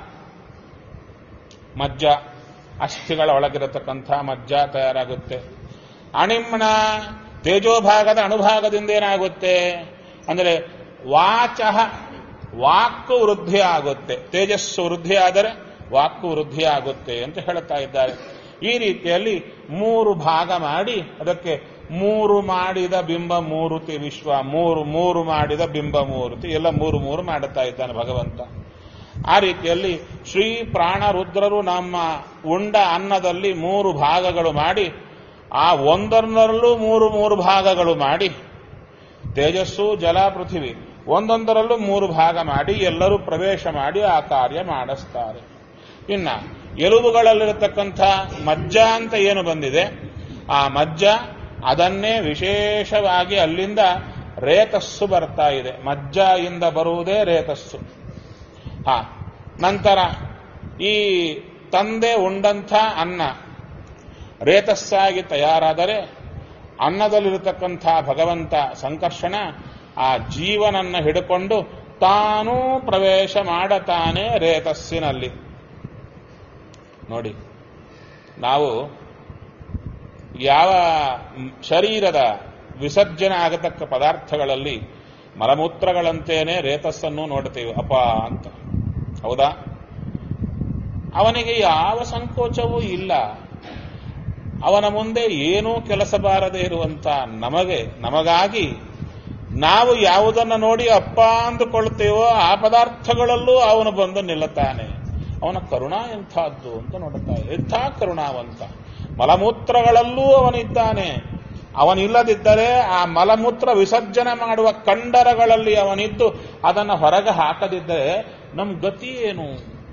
ಮಜ್ಜ ಅಸ್ಥಿಗಳ ಒಳಗಿರತಕ್ಕಂಥ ಮಜ್ಜ ತಯಾರಾಗುತ್ತೆ ಅಣಿಮ್ನ ತೇಜೋಭಾಗದ ಅಣುಭಾಗದಿಂದ ಏನಾಗುತ್ತೆ ಅಂದರೆ ವಾಚ ವಾಕ್ಕು ವೃದ್ಧಿ ಆಗುತ್ತೆ ತೇಜಸ್ಸು ವೃದ್ಧಿ ಆದರೆ ವಾಕ್ಕು ವೃದ್ಧಿ ಆಗುತ್ತೆ ಅಂತ ಹೇಳುತ್ತಾ ಇದ್ದಾರೆ ಈ ರೀತಿಯಲ್ಲಿ ಮೂರು ಭಾಗ ಮಾಡಿ ಅದಕ್ಕೆ ಮೂರು ಮಾಡಿದ ಬಿಂಬ ಮೂರುತಿ ವಿಶ್ವ ಮೂರು ಮೂರು ಮಾಡಿದ ಬಿಂಬ ಮೂರುತಿ ಎಲ್ಲ ಮೂರು ಮೂರು ಮಾಡುತ್ತಾ ಇದ್ದಾನೆ ಭಗವಂತ ಆ ರೀತಿಯಲ್ಲಿ ಶ್ರೀ ಪ್ರಾಣ ರುದ್ರರು ನಮ್ಮ ಉಂಡ ಅನ್ನದಲ್ಲಿ ಮೂರು ಭಾಗಗಳು ಮಾಡಿ ಆ ಒಂದೊಂದರಲ್ಲೂ ಮೂರು ಮೂರು ಭಾಗಗಳು ಮಾಡಿ ತೇಜಸ್ಸು ಜಲ ಪೃಥಿವಿ ಒಂದೊಂದರಲ್ಲೂ ಮೂರು ಭಾಗ ಮಾಡಿ ಎಲ್ಲರೂ ಪ್ರವೇಶ ಮಾಡಿ ಆ ಕಾರ್ಯ ಮಾಡಿಸ್ತಾರೆ ಇನ್ನ ಎಲುಬುಗಳಲ್ಲಿರತಕ್ಕಂಥ ಮಜ್ಜ ಅಂತ ಏನು ಬಂದಿದೆ ಆ ಮಜ್ಜ ಅದನ್ನೇ ವಿಶೇಷವಾಗಿ ಅಲ್ಲಿಂದ ರೇತಸ್ಸು ಬರ್ತಾ ಇದೆ ಮಜ್ಜ ಇಂದ ಬರುವುದೇ ರೇತಸ್ಸು ಹಾ ನಂತರ ಈ ತಂದೆ ಉಂಡಂಥ ಅನ್ನ ರೇತಸ್ಸಾಗಿ ತಯಾರಾದರೆ ಅನ್ನದಲ್ಲಿರತಕ್ಕಂಥ ಭಗವಂತ ಸಂಕರ್ಷಣ ಆ ಜೀವನನ್ನ ಹಿಡ್ಕೊಂಡು ತಾನೂ ಪ್ರವೇಶ ಮಾಡತಾನೆ ರೇತಸ್ಸಿನಲ್ಲಿ ನೋಡಿ ನಾವು ಯಾವ ಶರೀರದ ವಿಸರ್ಜನೆ ಆಗತಕ್ಕ ಪದಾರ್ಥಗಳಲ್ಲಿ ಮಲಮೂತ್ರಗಳಂತೇನೆ ರೇತಸ್ಸನ್ನು ನೋಡ್ತೇವೆ ಅಪ ಅಂತ ಹೌದಾ ಅವನಿಗೆ ಯಾವ ಸಂಕೋಚವೂ ಇಲ್ಲ ಅವನ ಮುಂದೆ ಏನೂ ಕೆಲಸ ಬಾರದೆ ಇರುವಂತ ನಮಗೆ ನಮಗಾಗಿ ನಾವು ಯಾವುದನ್ನು ನೋಡಿ ಅಪ್ಪ ಅಂದುಕೊಳ್ತೇವೋ ಆ ಪದಾರ್ಥಗಳಲ್ಲೂ ಅವನು ಬಂದು ನಿಲ್ಲುತ್ತಾನೆ ಅವನ ಕರುಣ ಎಂಥದ್ದು ಅಂತ ನೋಡುತ್ತಾ ಎಂಥ ಕರುಣಾವಂತ ಮಲಮೂತ್ರಗಳಲ್ಲೂ ಅವನಿದ್ದಾನೆ ಅವನಿಲ್ಲದಿದ್ದರೆ ಆ ಮಲಮೂತ್ರ ವಿಸರ್ಜನೆ ಮಾಡುವ ಕಂಡರಗಳಲ್ಲಿ ಅವನಿದ್ದು ಅದನ್ನು ಹೊರಗೆ ಹಾಕದಿದ್ದರೆ ನಮ್ಮ ಗತಿ ಏನು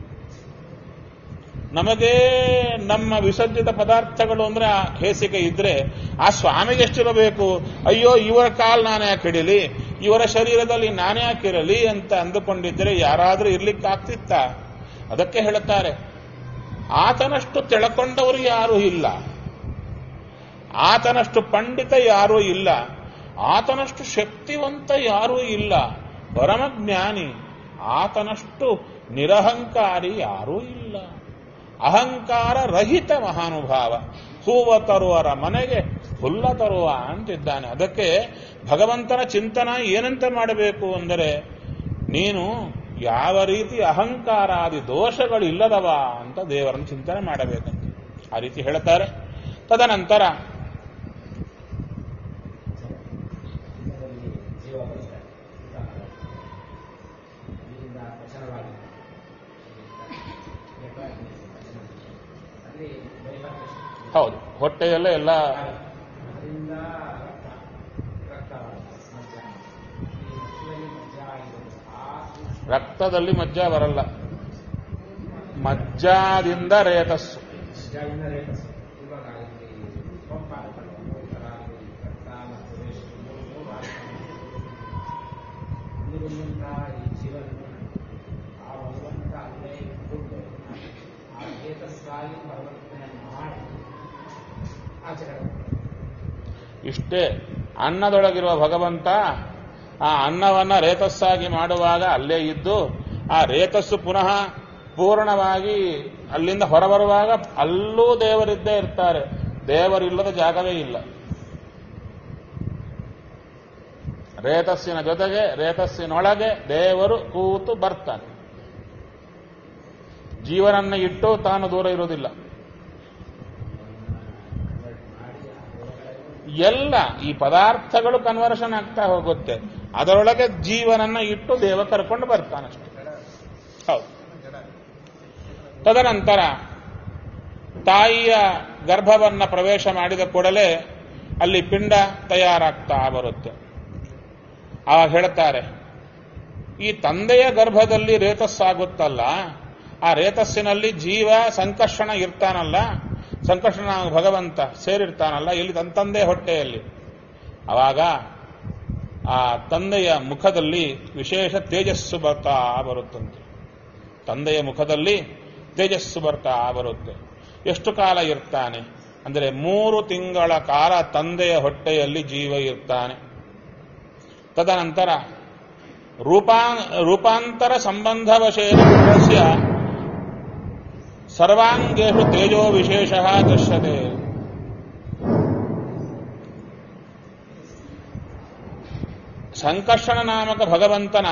ನಮಗೆ ನಮ್ಮ ವಿಸರ್ಜಿತ ಪದಾರ್ಥಗಳು ಅಂದ್ರೆ ಆ ಹೇಸಿಗೆ ಇದ್ರೆ ಆ ಸ್ವಾಮಿಗೆ ಎಷ್ಟಿರಬೇಕು ಅಯ್ಯೋ ಇವರ ಕಾಲ್ ನಾನೇ ಯಾಕಿಡಲಿ ಇವರ ಶರೀರದಲ್ಲಿ ನಾನೇ ಯಾಕಿರಲಿ ಅಂತ ಅಂದುಕೊಂಡಿದ್ರೆ ಯಾರಾದ್ರೂ ಇರ್ಲಿಕ್ಕಾಗ್ತಿತ್ತ ಅದಕ್ಕೆ ಹೇಳುತ್ತಾರೆ ಆತನಷ್ಟು ತಿಳ್ಕೊಂಡವರು ಯಾರೂ ಇಲ್ಲ ಆತನಷ್ಟು ಪಂಡಿತ ಯಾರೂ ಇಲ್ಲ ಆತನಷ್ಟು ಶಕ್ತಿವಂತ ಯಾರೂ ಇಲ್ಲ ಪರಮಜ್ಞಾನಿ ಆತನಷ್ಟು ನಿರಹಂಕಾರಿ ಯಾರೂ ಇಲ್ಲ ಅಹಂಕಾರ ರಹಿತ ಮಹಾನುಭಾವ ಹೂವ ತರುವರ ಮನೆಗೆ ಹುಲ್ಲ ತರುವ ಅಂತಿದ್ದಾನೆ ಅದಕ್ಕೆ ಭಗವಂತನ ಚಿಂತನ ಏನಂತ ಮಾಡಬೇಕು ಅಂದರೆ ನೀನು ಯಾವ ರೀತಿ ಅಹಂಕಾರಾದಿ ದೋಷಗಳು ಇಲ್ಲದವ ಅಂತ ದೇವರನ್ನು ಚಿಂತನೆ ಮಾಡಬೇಕಂತ ಆ ರೀತಿ ಹೇಳ್ತಾರೆ ತದನಂತರ ಇದರಲ್ಲಿ ಜೀವ ಬರ್ತಾರೆ ಇಲ್ಲಿಂದ ವಚನವಾಗಿ ಅಲ್ಲಿ ಬೈಬರ್ಕೇಶನ್ ಹೌದು ಹೊಟ್ಟೆಯಲ್ಲೇ ಎಲ್ಲ ಅದರಿಂದ ರಕ್ತ ರಕ್ತ ಮಜ್ಜ ಈ ಮಜ್ಜದಲ್ಲಿ ಮಜ್ಜ ಆಗಿರೋದು ಆ ಸೂಕ್ಷ್ಮ ರಕ್ತದಲ್ಲಿ ಮಜ್ಜ ಬರಲ್ಲ ಮಜ್ಜಾದಿಂದ ರೇತಸ್ಸು ಮಜ್ಜಾದಿಂದ ರೇಖಸ್ ಇವಾಗ ಇಲ್ಲಿ ಪಂಪ್ ಆಗುತ್ತಲ್ಲ ಮೂರು ಥರ ಇಲ್ಲಿ ರಕ್ತ ಮತ್ತು ರೇಷ್ಮೆ ಮೂರು ಮೂರು ಆಗುತ್ತಲ್ಲ. ಇಲ್ಲಿ ಬಂದಂತಹ ಈ ಜೀವನ ಆ ಭಗವಂತ ಅಲ್ಲೇ ಇಟ್ಕೊಂಡು ಆ ಏತಸ್ಸಾಗಿ ಪರಿವರ್ತನೆ ಮಾಡಿ ಆಚೆ ಕಡೆ ಬರ್ತಾರೆ. ಇಷ್ಟೇ ಅನ್ನದೊಳಗಿರುವ ಭಗವಂತ ಆ ಅನ್ನವನ್ನ ರೇತಸ್ಸಾಗಿ ಮಾಡುವಾಗ ಅಲ್ಲೇ ಇದ್ದು ಆ ರೇತಸ್ಸು ಪುನಃ ಪೂರ್ಣವಾಗಿ ಅಲ್ಲಿಂದ ಹೊರಬರುವಾಗ ಅಲ್ಲೂ ದೇವರಿದ್ದೇ ಇರ್ತಾರೆ ದೇವರಿಲ್ಲದ ಜಾಗವೇ ಇಲ್ಲ ರೇತಸ್ಸಿನ ಜೊತೆಗೆ ರೇತಸ್ಸಿನೊಳಗೆ ದೇವರು ಕೂತು ಬರ್ತಾನೆ ಜೀವನನ್ನ ಇಟ್ಟು ತಾನು ದೂರ ಇರುವುದಿಲ್ಲ ಎಲ್ಲ ಈ ಪದಾರ್ಥಗಳು ಕನ್ವರ್ಷನ್ ಆಗ್ತಾ ಹೋಗುತ್ತೆ ಅದರೊಳಗೆ ಜೀವನನ್ನ ಇಟ್ಟು ದೇವ ಕರ್ಕೊಂಡು ಬರ್ತಾನಷ್ಟೆ ಹೌದು ತದನಂತರ ತಾಯಿಯ ಗರ್ಭವನ್ನ ಪ್ರವೇಶ ಮಾಡಿದ ಕೂಡಲೇ ಅಲ್ಲಿ ಪಿಂಡ ತಯಾರಾಗ್ತಾ ಬರುತ್ತೆ ಆವಾಗ ಹೇಳ್ತಾರೆ ಈ ತಂದೆಯ ಗರ್ಭದಲ್ಲಿ ರೇತಸ್ಸಾಗುತ್ತಲ್ಲ ಆ ರೇತಸ್ಸಿನಲ್ಲಿ ಜೀವ ಸಂಕರ್ಷಣ ಇರ್ತಾನಲ್ಲ ಸಂಕರ್ಷಣ ಭಗವಂತ ಸೇರಿರ್ತಾನಲ್ಲ ಇಲ್ಲಿ ತನ್ನ ತಂದೆ ಹೊಟ್ಟೆಯಲ್ಲಿ ಅವಾಗ ಆ ತಂದೆಯ ಮುಖದಲ್ಲಿ ವಿಶೇಷ ತೇಜಸ್ಸು ಬರ್ತಾ ಬರುತ್ತಂತೆ ತಂದೆಯ ಮುಖದಲ್ಲಿ ತೇಜಸ್ಸು ಬರ್ತಾ ಬರುತ್ತೆ ಎಷ್ಟು ಕಾಲ ಇರ್ತಾನೆ ಅಂದರೆ ಮೂರು ತಿಂಗಳ ಕಾಲ ತಂದೆಯ ಹೊಟ್ಟೆಯಲ್ಲಿ ಜೀವ ಇರ್ತಾನೆ ತದನಂತರ ರೂಪಾ ರೂಪಾಂತರ ಸಂಬಂಧವಶೇನ ಪುರಸ್ಯ ಸರ್ವಾಂಗೇಶು ತೇಜೋ ವಿಶೇಷ ದೃಶ್ಯತೆ ಸಂಕರ್ಷಣ ನಾಮಕ ಭಗವಂತನ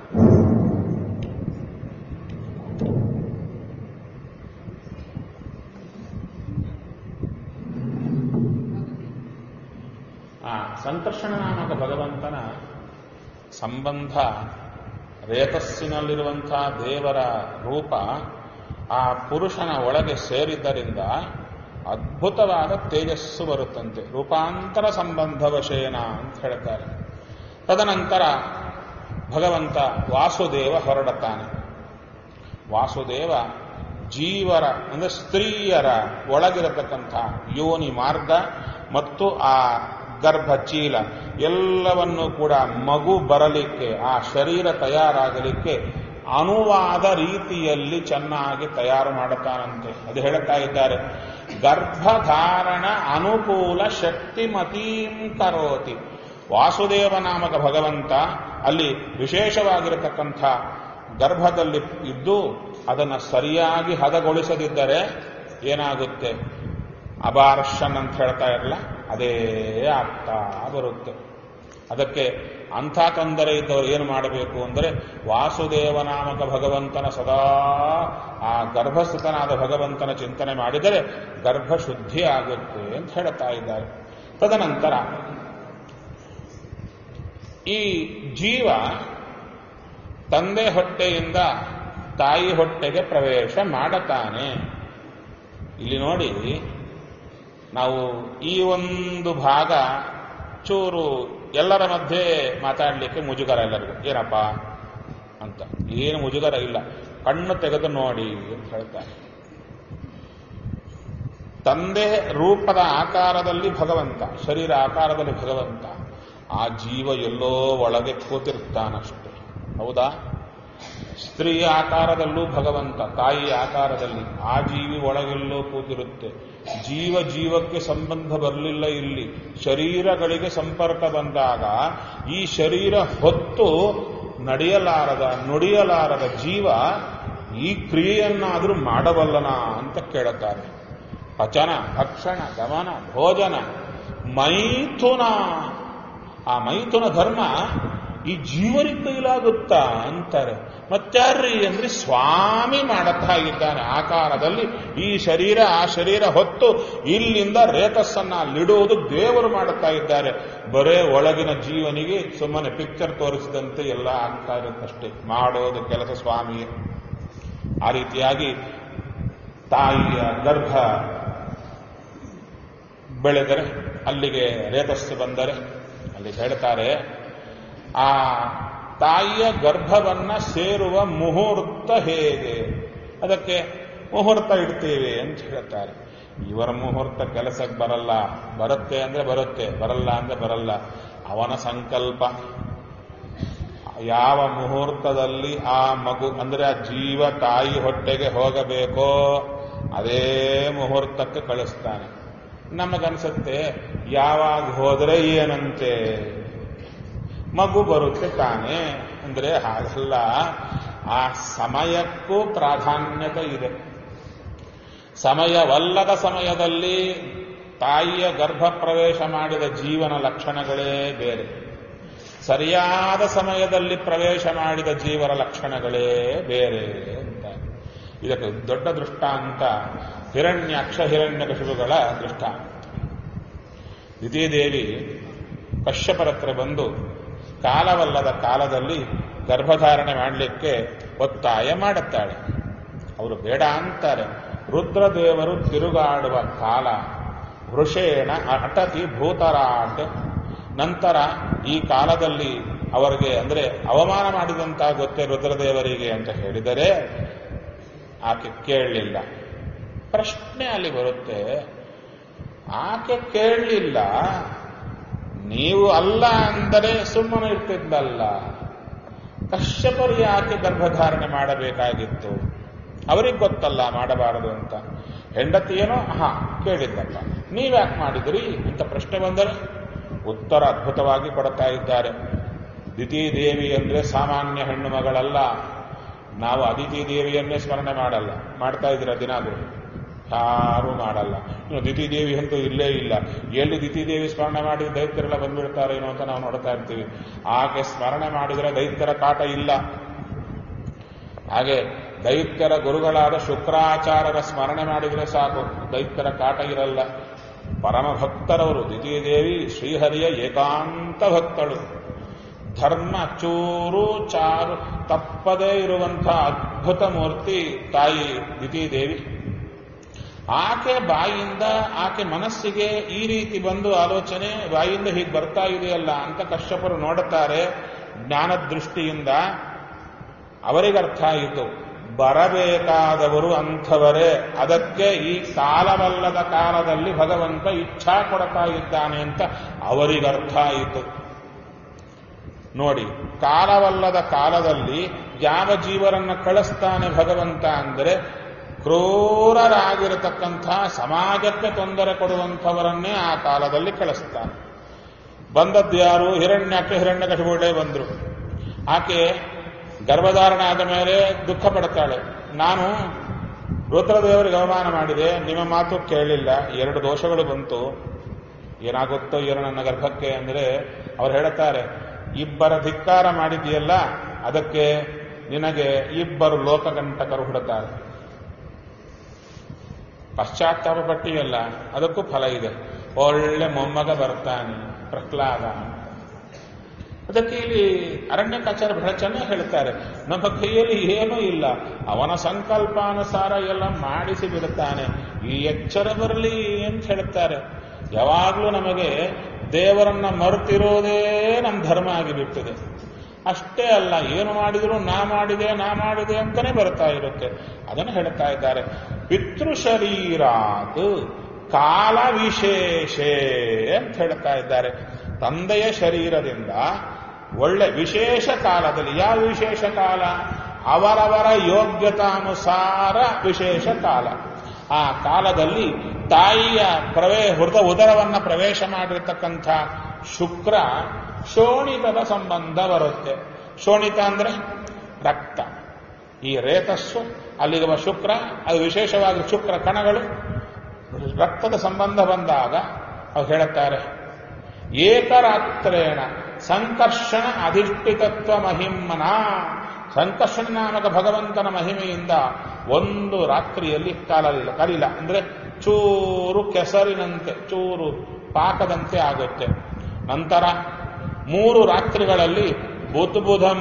ಆ ಸಂಕರ್ಷಣ ನಾಮಕ ಭಗವಂತನ ಸಂಬಂಧ ರೇತಸ್ಸಿನಲ್ಲಿರುವಂತಹ ದೇವರ ರೂಪ ಆ ಪುರುಷನ ಒಳಗೆ ಸೇರಿದ್ದರಿಂದ ಅದ್ಭುತವಾದ ತೇಜಸ್ಸು ಬರುತ್ತಂತೆ ರೂಪಾಂತರ ಸಂಬಂಧವಶೇನ ಅಂತ ಹೇಳ್ತಾರೆ ತದನಂತರ ಭಗವಂತ ವಾಸುದೇವ ಹೊರಡುತ್ತಾನೆ ವಾಸುದೇವ ಜೀವರ ಅಂದರೆ ಸ್ತ್ರೀಯರ ಒಳಗಿರತಕ್ಕಂಥ ಯೋನಿ ಮಾರ್ಗ ಮತ್ತು ಆ ಗರ್ಭ ಚೀಲ ಎಲ್ಲವನ್ನು ಕೂಡ ಮಗು ಬರಲಿಕ್ಕೆ ಆ ಶರೀರ ತಯಾರಾಗಲಿಕ್ಕೆ ಅನುವಾದ ರೀತಿಯಲ್ಲಿ ಚೆನ್ನಾಗಿ ತಯಾರು ಮಾಡುತ್ತಾನಂತೆ ಅದು ಹೇಳುತ್ತಾ ಇದ್ದಾರೆ ಗರ್ಭಧಾರಣ ಅನುಕೂಲ ಶಕ್ತಿಮತೀಂ ಕರೋತಿ ವಾಸುದೇವ ನಾಮಕ ಭಗವಂತ ಅಲ್ಲಿ ವಿಶೇಷವಾಗಿರತಕ್ಕಂಥ ಗರ್ಭದಲ್ಲಿ ಇದ್ದು ಅದನ್ನು ಸರಿಯಾಗಿ ಹದಗೊಳಿಸದಿದ್ದರೆ ಏನಾಗುತ್ತೆ ಅಬಾರ್ಷನ್ ಅಂತ ಹೇಳ್ತಾ ಇರಲ್ಲ ಅದೇ ಆಗ್ತಾ ಬರುತ್ತೆ ಅದಕ್ಕೆ ಅಂಥ ತೊಂದರೆ ಇದ್ದವರು ಏನು ಮಾಡಬೇಕು ಅಂದರೆ ವಾಸುದೇವ ನಾಮಕ ಭಗವಂತನ ಸದಾ ಆ ಗರ್ಭಸ್ಥಿತನಾದ ಭಗವಂತನ ಚಿಂತನೆ ಮಾಡಿದರೆ ಗರ್ಭ ಶುದ್ಧಿ ಆಗುತ್ತೆ ಅಂತ ಹೇಳ್ತಾ ಇದ್ದಾರೆ ತದನಂತರ ಈ ಜೀವ ತಂದೆ ಹೊಟ್ಟೆಯಿಂದ ತಾಯಿ ಹೊಟ್ಟೆಗೆ ಪ್ರವೇಶ ಮಾಡತಾನೆ ಇಲ್ಲಿ ನೋಡಿ ನಾವು ಈ ಒಂದು ಭಾಗ ಚೂರು ಎಲ್ಲರ ಮಧ್ಯೆ ಮಾತಾಡಲಿಕ್ಕೆ ಮುಜುಗರ ಎಲ್ಲರಿಗೂ ಏನಪ್ಪ ಅಂತ ಏನು ಮುಜುಗರ ಇಲ್ಲ ಕಣ್ಣು ತೆಗೆದು ನೋಡಿ ಅಂತ ಹೇಳ್ತಾರೆ ತಂದೆ ರೂಪದ ಆಕಾರದಲ್ಲಿ ಭಗವಂತ ಶರೀರ ಆಕಾರದಲ್ಲಿ ಭಗವಂತ ಆ ಜೀವ ಎಲ್ಲೋ ಒಳಗೆ ಕೂತಿರ್ತಾನಷ್ಟೆ ಹೌದಾ ಸ್ತ್ರೀಯ ಆಕಾರದಲ್ಲೂ ಭಗವಂತ ತಾಯಿ ಆಕಾರದಲ್ಲಿ ಆ ಜೀವಿ ಒಳಗೆಲ್ಲೋ ಕೂತಿರುತ್ತೆ ಜೀವ ಜೀವಕ್ಕೆ ಸಂಬಂಧ ಬರಲಿಲ್ಲ ಇಲ್ಲಿ ಶರೀರಗಳಿಗೆ ಸಂಪರ್ಕ ಬಂದಾಗ ಈ ಶರೀರ ಹೊತ್ತು ನಡೆಯಲಾರದ ನುಡಿಯಲಾರದ ಜೀವ ಈ ಕ್ರಿಯೆಯನ್ನಾದರೂ ಮಾಡಬಲ್ಲನ ಅಂತ ಕೇಳುತ್ತಾರೆ ಪಚನ ಭಕ್ಷಣ ಗಮನ ಭೋಜನ ಮೈಥುನ ಆ ಮೈಥುನ ಧರ್ಮ ಈ ಜೀವರಿಗೆ ಕೈಲಾಗುತ್ತಾ ಅಂತಾರೆ ಮತ್ತಾರ್ರಿ ಅಂದ್ರೆ ಸ್ವಾಮಿ ಮಾಡುತ್ತಾ ಇದ್ದಾನೆ ಆಕಾರದಲ್ಲಿ ಈ ಶರೀರ ಆ ಶರೀರ ಹೊತ್ತು ಇಲ್ಲಿಂದ ರೇತಸ್ಸನ್ನ ಅಲ್ಲಿಡುವುದು ದೇವರು ಮಾಡುತ್ತಾ ಇದ್ದಾರೆ ಬರೇ ಒಳಗಿನ ಜೀವನಿಗೆ ಸುಮ್ಮನೆ ಪಿಕ್ಚರ್ ತೋರಿಸಿದಂತೆ ಎಲ್ಲ ಆಗ್ತಾ ಇರುತ್ತಷ್ಟೇ ಮಾಡೋದು ಕೆಲಸ ಸ್ವಾಮಿಯೇ ಆ ರೀತಿಯಾಗಿ ತಾಯಿಯ ಗರ್ಭ ಬೆಳೆದರೆ ಅಲ್ಲಿಗೆ ರೇತಸ್ಸು ಬಂದರೆ ಅಲ್ಲಿ ಹೇಳ್ತಾರೆ ಆ ತಾಯಿಯ ಗರ್ಭವನ್ನ ಸೇರುವ ಮುಹೂರ್ತ ಹೇಗೆ ಅದಕ್ಕೆ ಮುಹೂರ್ತ ಇಡ್ತೇವೆ ಅಂತ ಹೇಳ್ತಾರೆ ಇವರ ಮುಹೂರ್ತ ಕೆಲಸಕ್ಕೆ ಬರಲ್ಲ ಬರುತ್ತೆ ಅಂದ್ರೆ ಬರುತ್ತೆ ಬರಲ್ಲ ಅಂದ್ರೆ ಬರಲ್ಲ ಅವನ ಸಂಕಲ್ಪ ಯಾವ ಮುಹೂರ್ತದಲ್ಲಿ ಆ ಮಗು ಅಂದ್ರೆ ಆ ಜೀವ ತಾಯಿ ಹೊಟ್ಟೆಗೆ ಹೋಗಬೇಕೋ ಅದೇ ಮುಹೂರ್ತಕ್ಕೆ ಕಳಿಸ್ತಾನೆ ನಮಗನ್ಸುತ್ತೆ ಯಾವಾಗ ಹೋದ್ರೆ ಏನಂತೆ ಮಗು ಬರುತ್ತೆ ತಾನೇ ಅಂದ್ರೆ ಹಾಗಲ್ಲ ಆ ಸಮಯಕ್ಕೂ ಪ್ರಾಧಾನ್ಯತೆ ಇದೆ ಸಮಯವಲ್ಲದ ಸಮಯದಲ್ಲಿ ತಾಯಿಯ ಗರ್ಭ ಪ್ರವೇಶ ಮಾಡಿದ ಜೀವನ ಲಕ್ಷಣಗಳೇ ಬೇರೆ ಸರಿಯಾದ ಸಮಯದಲ್ಲಿ ಪ್ರವೇಶ ಮಾಡಿದ ಜೀವರ ಲಕ್ಷಣಗಳೇ ಬೇರೆ ಅಂತ ಇದಕ್ಕೆ ದೊಡ್ಡ ದೃಷ್ಟಾಂತ ಹಿರಣ್ಯಾಕ್ಷ ಹಿರಣ್ಯಕಶಿಪುಗಳ ದೃಷ್ಟಾಂತ ದೇವಿ ಕಶ್ಯಪರ ಹತ್ರ ಬಂದು ಕಾಲವಲ್ಲದ ಕಾಲದಲ್ಲಿ ಗರ್ಭಧಾರಣೆ ಮಾಡಲಿಕ್ಕೆ ಒತ್ತಾಯ ಮಾಡುತ್ತಾಳೆ ಅವರು ಬೇಡ ಅಂತಾರೆ ರುದ್ರದೇವರು ತಿರುಗಾಡುವ ಕಾಲ ವೃಷೇಣ ಅಟತಿ ಭೂತರಾಟ್ ನಂತರ ಈ ಕಾಲದಲ್ಲಿ ಅವರಿಗೆ ಅಂದರೆ ಅವಮಾನ ಮಾಡಿದಂತಾಗುತ್ತೆ ರುದ್ರದೇವರಿಗೆ ಅಂತ ಹೇಳಿದರೆ ಆಕೆ ಕೇಳಲಿಲ್ಲ ಪ್ರಶ್ನೆ ಅಲ್ಲಿ ಬರುತ್ತೆ ಆಕೆ ಕೇಳಲಿಲ್ಲ ನೀವು ಅಲ್ಲ ಅಂದರೆ ಸುಮ್ಮನೆ ಇರ್ತಿದ್ದಲ್ಲ ಕಶ್ಯಪರು ಯಾಕೆ ಗರ್ಭಧಾರಣೆ ಮಾಡಬೇಕಾಗಿತ್ತು ಅವರಿಗೆ ಗೊತ್ತಲ್ಲ ಮಾಡಬಾರದು ಅಂತ ಹೆಂಡತಿ ಏನೋ ಹಾ ಕೇಳಿದ್ದಲ್ಲ ನೀವ್ಯಾಕೆ ಮಾಡಿದ್ರಿ ಅಂತ ಪ್ರಶ್ನೆ ಬಂದರೆ ಉತ್ತರ ಅದ್ಭುತವಾಗಿ ಕೊಡ್ತಾ ಇದ್ದಾರೆ ದಿತಿ ದೇವಿ ಅಂದ್ರೆ ಸಾಮಾನ್ಯ ಹೆಣ್ಣು ಮಗಳಲ್ಲ ನಾವು ಅದಿತಿ ದೇವಿಯನ್ನೇ ಸ್ಮರಣೆ ಮಾಡಲ್ಲ ಮಾಡ್ತಾ ಇದ್ದೀರಾ ದಿನಾಲು ಯಾರೂ ಮಾಡಲ್ಲ ಇನ್ನು ದಿತಿ ದೇವಿ ಅಂತೂ ಇಲ್ಲೇ ಇಲ್ಲ ಎಲ್ಲಿ ದಿತಿ ದೇವಿ ಸ್ಮರಣೆ ಮಾಡಿ ದೈತ್ಯರೆಲ್ಲ ಬಂದ್ಬಿಡ್ತಾರೇನೋ ಅಂತ ನಾವು ನೋಡ್ತಾ ಇರ್ತೀವಿ ಆಕೆ ಸ್ಮರಣೆ ಮಾಡಿದರೆ ದೈತ್ಯರ ಕಾಟ ಇಲ್ಲ ಹಾಗೆ ದೈತ್ಯರ ಗುರುಗಳಾದ ಶುಕ್ರಾಚಾರ್ಯರ ಸ್ಮರಣೆ ಮಾಡಿದರೆ ಸಾಕು ದೈತ್ಯರ ಕಾಟ ಇರಲ್ಲ ಪರಮ ಭಕ್ತರವರು ದೇವಿ ಶ್ರೀಹರಿಯ ಏಕಾಂತ ಭಕ್ತಳು ಧರ್ಮ ಚೂರು ಚಾರು ತಪ್ಪದೇ ಇರುವಂಥ ಅದ್ಭುತ ಮೂರ್ತಿ ತಾಯಿ ದೇವಿ ಆಕೆ ಬಾಯಿಂದ ಆಕೆ ಮನಸ್ಸಿಗೆ ಈ ರೀತಿ ಬಂದು ಆಲೋಚನೆ ಬಾಯಿಂದ ಹೀಗೆ ಬರ್ತಾ ಇದೆಯಲ್ಲ ಅಂತ ಕಶ್ಯಪರು ನೋಡುತ್ತಾರೆ ಜ್ಞಾನದೃಷ್ಟಿಯಿಂದ ಅವರಿಗರ್ಥ ಆಯಿತು ಬರಬೇಕಾದವರು ಅಂಥವರೇ ಅದಕ್ಕೆ ಈ ಕಾಲವಲ್ಲದ ಕಾಲದಲ್ಲಿ ಭಗವಂತ ಇಚ್ಛಾ ಕೊಡ್ತಾ ಇದ್ದಾನೆ ಅಂತ ಅವರಿಗರ್ಥ ಆಯಿತು ನೋಡಿ ಕಾಲವಲ್ಲದ ಕಾಲದಲ್ಲಿ ಯಾವ ಜೀವರನ್ನ ಕಳಿಸ್ತಾನೆ ಭಗವಂತ ಅಂದರೆ ಕ್ರೂರರಾಗಿರತಕ್ಕಂಥ ಸಮಾಜಕ್ಕೆ ತೊಂದರೆ ಕೊಡುವಂಥವರನ್ನೇ ಆ ಕಾಲದಲ್ಲಿ ಕಳಿಸ್ತಾನೆ ಬಂದದ್ದು ಯಾರು ಹಿರಣ್ಯಕ್ಕೆ ಹಿರಣ್ಯಕಶಿಪುಳೆ ಬಂದರು ಆಕೆ ಗರ್ಭಧಾರಣೆ ಆದ ಮೇಲೆ ದುಃಖ ಪಡ್ತಾಳೆ ನಾನು ರುದ್ರದೇವರಿಗೆ ಅವಮಾನ ಮಾಡಿದೆ ನಿಮ್ಮ ಮಾತು ಕೇಳಲಿಲ್ಲ ಎರಡು ದೋಷಗಳು ಬಂತು ಏನಾಗುತ್ತೋ ಏನೋ ನನ್ನ ಗರ್ಭಕ್ಕೆ ಅಂದರೆ ಅವ್ರು ಹೇಳುತ್ತಾರೆ ಇಬ್ಬರ ಧಿಕ್ಕಾರ ಮಾಡಿದೆಯಲ್ಲ ಅದಕ್ಕೆ ನಿನಗೆ ಇಬ್ಬರು ಲೋಕಗಂಟಕರು ಹುಡುತ್ತಾರೆ ಪಶ್ಚಾತ್ತಾಪ ಪಟ್ಟಿಯಲ್ಲ ಅದಕ್ಕೂ ಫಲ ಇದೆ ಒಳ್ಳೆ ಮೊಮ್ಮಗ ಬರ್ತಾನೆ ಪ್ರಹ್ಲಾದ ಅಂತ ಅದಕ್ಕೆ ಇಲ್ಲಿ ಅರಣ್ಯಕಾಚಾರ್ಯ ಬಹಳ ಚೆನ್ನಾಗಿ ಹೇಳ್ತಾರೆ ನಮ್ಮ ಕೈಯಲ್ಲಿ ಏನೂ ಇಲ್ಲ ಅವನ ಸಂಕಲ್ಪಾನುಸಾರ ಎಲ್ಲ ಮಾಡಿಸಿ ಬಿಡುತ್ತಾನೆ ಈ ಎಚ್ಚರ ಬರಲಿ ಅಂತ ಹೇಳ್ತಾರೆ ಯಾವಾಗಲೂ ನಮಗೆ ದೇವರನ್ನ ಮರೆತಿರೋದೇ ನಮ್ಮ ಧರ್ಮ ಆಗಿಬಿಟ್ಟಿದೆ ಅಷ್ಟೇ ಅಲ್ಲ ಏನು ಮಾಡಿದ್ರು ನಾ ಮಾಡಿದೆ ನಾ ಮಾಡಿದೆ ಅಂತಾನೆ ಬರ್ತಾ ಇರುತ್ತೆ ಅದನ್ನು ಹೇಳ್ತಾ ಇದ್ದಾರೆ ಪಿತೃಶರೀರಾತ್ ಕಾಲ ವಿಶೇಷೇ ಅಂತ ಹೇಳ್ತಾ ಇದ್ದಾರೆ ತಂದೆಯ ಶರೀರದಿಂದ ಒಳ್ಳೆ ವಿಶೇಷ ಕಾಲದಲ್ಲಿ ಯಾವ ವಿಶೇಷ ಕಾಲ ಅವರವರ ಯೋಗ್ಯತಾನುಸಾರ ವಿಶೇಷ ಕಾಲ ಆ ಕಾಲದಲ್ಲಿ ತಾಯಿಯ ಪ್ರವೇ ಹೃದ ಉದರವನ್ನ ಪ್ರವೇಶ ಮಾಡಿರ್ತಕ್ಕಂಥ ಶುಕ್ರ ಶೋಣಿತದ ಸಂಬಂಧ ಬರುತ್ತೆ ಶೋಣಿತ ಅಂದ್ರೆ ರಕ್ತ ಈ ರೇತಸ್ಸು ಅಲ್ಲಿರುವ ಶುಕ್ರ ಅದು ವಿಶೇಷವಾಗಿ ಶುಕ್ರ ಕಣಗಳು ರಕ್ತದ ಸಂಬಂಧ ಬಂದಾಗ ಅವ್ರು ಹೇಳುತ್ತಾರೆ ಏಕರಾತ್ರೇಣ ಸಂಕರ್ಷಣ ಅಧಿಷ್ಠಿತತ್ವ ಮಹಿಮ್ಮನ ಸಂಕರ್ಷಣ ನಾಮಕ ಭಗವಂತನ ಮಹಿಮೆಯಿಂದ ಒಂದು ರಾತ್ರಿಯಲ್ಲಿ ಕಾಲಲಿಲ್ಲ ಕಲಿಲ್ಲ ಅಂದ್ರೆ ಚೂರು ಕೆಸರಿನಂತೆ ಚೂರು ಪಾಕದಂತೆ ಆಗುತ್ತೆ ನಂತರ ಮೂರು ರಾತ್ರಿಗಳಲ್ಲಿ ಬುಧಂ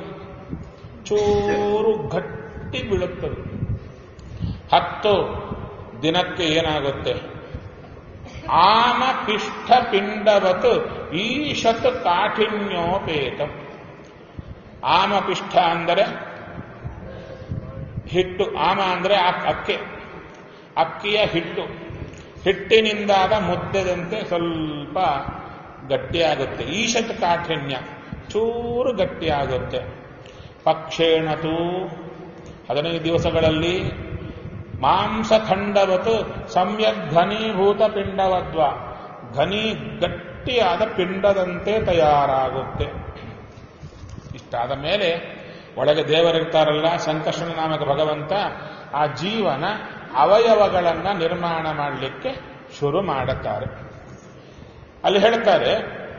ಚೂರು ಗಟ್ಟಿ ಬೀಳುತ್ತದೆ ಹತ್ತು ದಿನಕ್ಕೆ ಏನಾಗುತ್ತೆ ಆಮ ಪಿಷ್ಠ ಪಿಂಡವತ್ ಈಶತ್ ಕಾಠಿಣ್ಯೋಪೇತ ಆಮ ಪಿಷ್ಠ ಅಂದರೆ ಹಿಟ್ಟು ಆಮ ಅಂದರೆ ಅಕ್ಕೆ ಅಕ್ಕಿಯ ಹಿಟ್ಟು ಹಿಟ್ಟಿನಿಂದಾದ ಮುದ್ದೆದಂತೆ ಸ್ವಲ್ಪ ಗಟ್ಟಿಯಾಗುತ್ತೆ ಈಶತ್ ಕಾಠಿಣ್ಯ ಚೂರು ಗಟ್ಟಿಯಾಗುತ್ತೆ ಪಕ್ಷೇಣತು ಹದಿನೈದು ದಿವಸಗಳಲ್ಲಿ ಮಾಂಸಖಂಡವತ್ತು ಸಮ್ಯಕ್ ಘನೀಭೂತ ಪಿಂಡವದ್ವ ಘನಿ ಗಟ್ಟಿಯಾದ ಪಿಂಡದಂತೆ ತಯಾರಾಗುತ್ತೆ ಇಷ್ಟಾದ ಮೇಲೆ ಒಳಗೆ ದೇವರಿರ್ತಾರಲ್ಲ ಸಂಕರ್ಷಣ ನಾಮಕ ಭಗವಂತ ಆ ಜೀವನ ಅವಯವಗಳನ್ನ ನಿರ್ಮಾಣ ಮಾಡಲಿಕ್ಕೆ ಶುರು ಮಾಡುತ್ತಾರೆ ಅಲ್ಲಿ ಹೇಳ್ತಾರೆ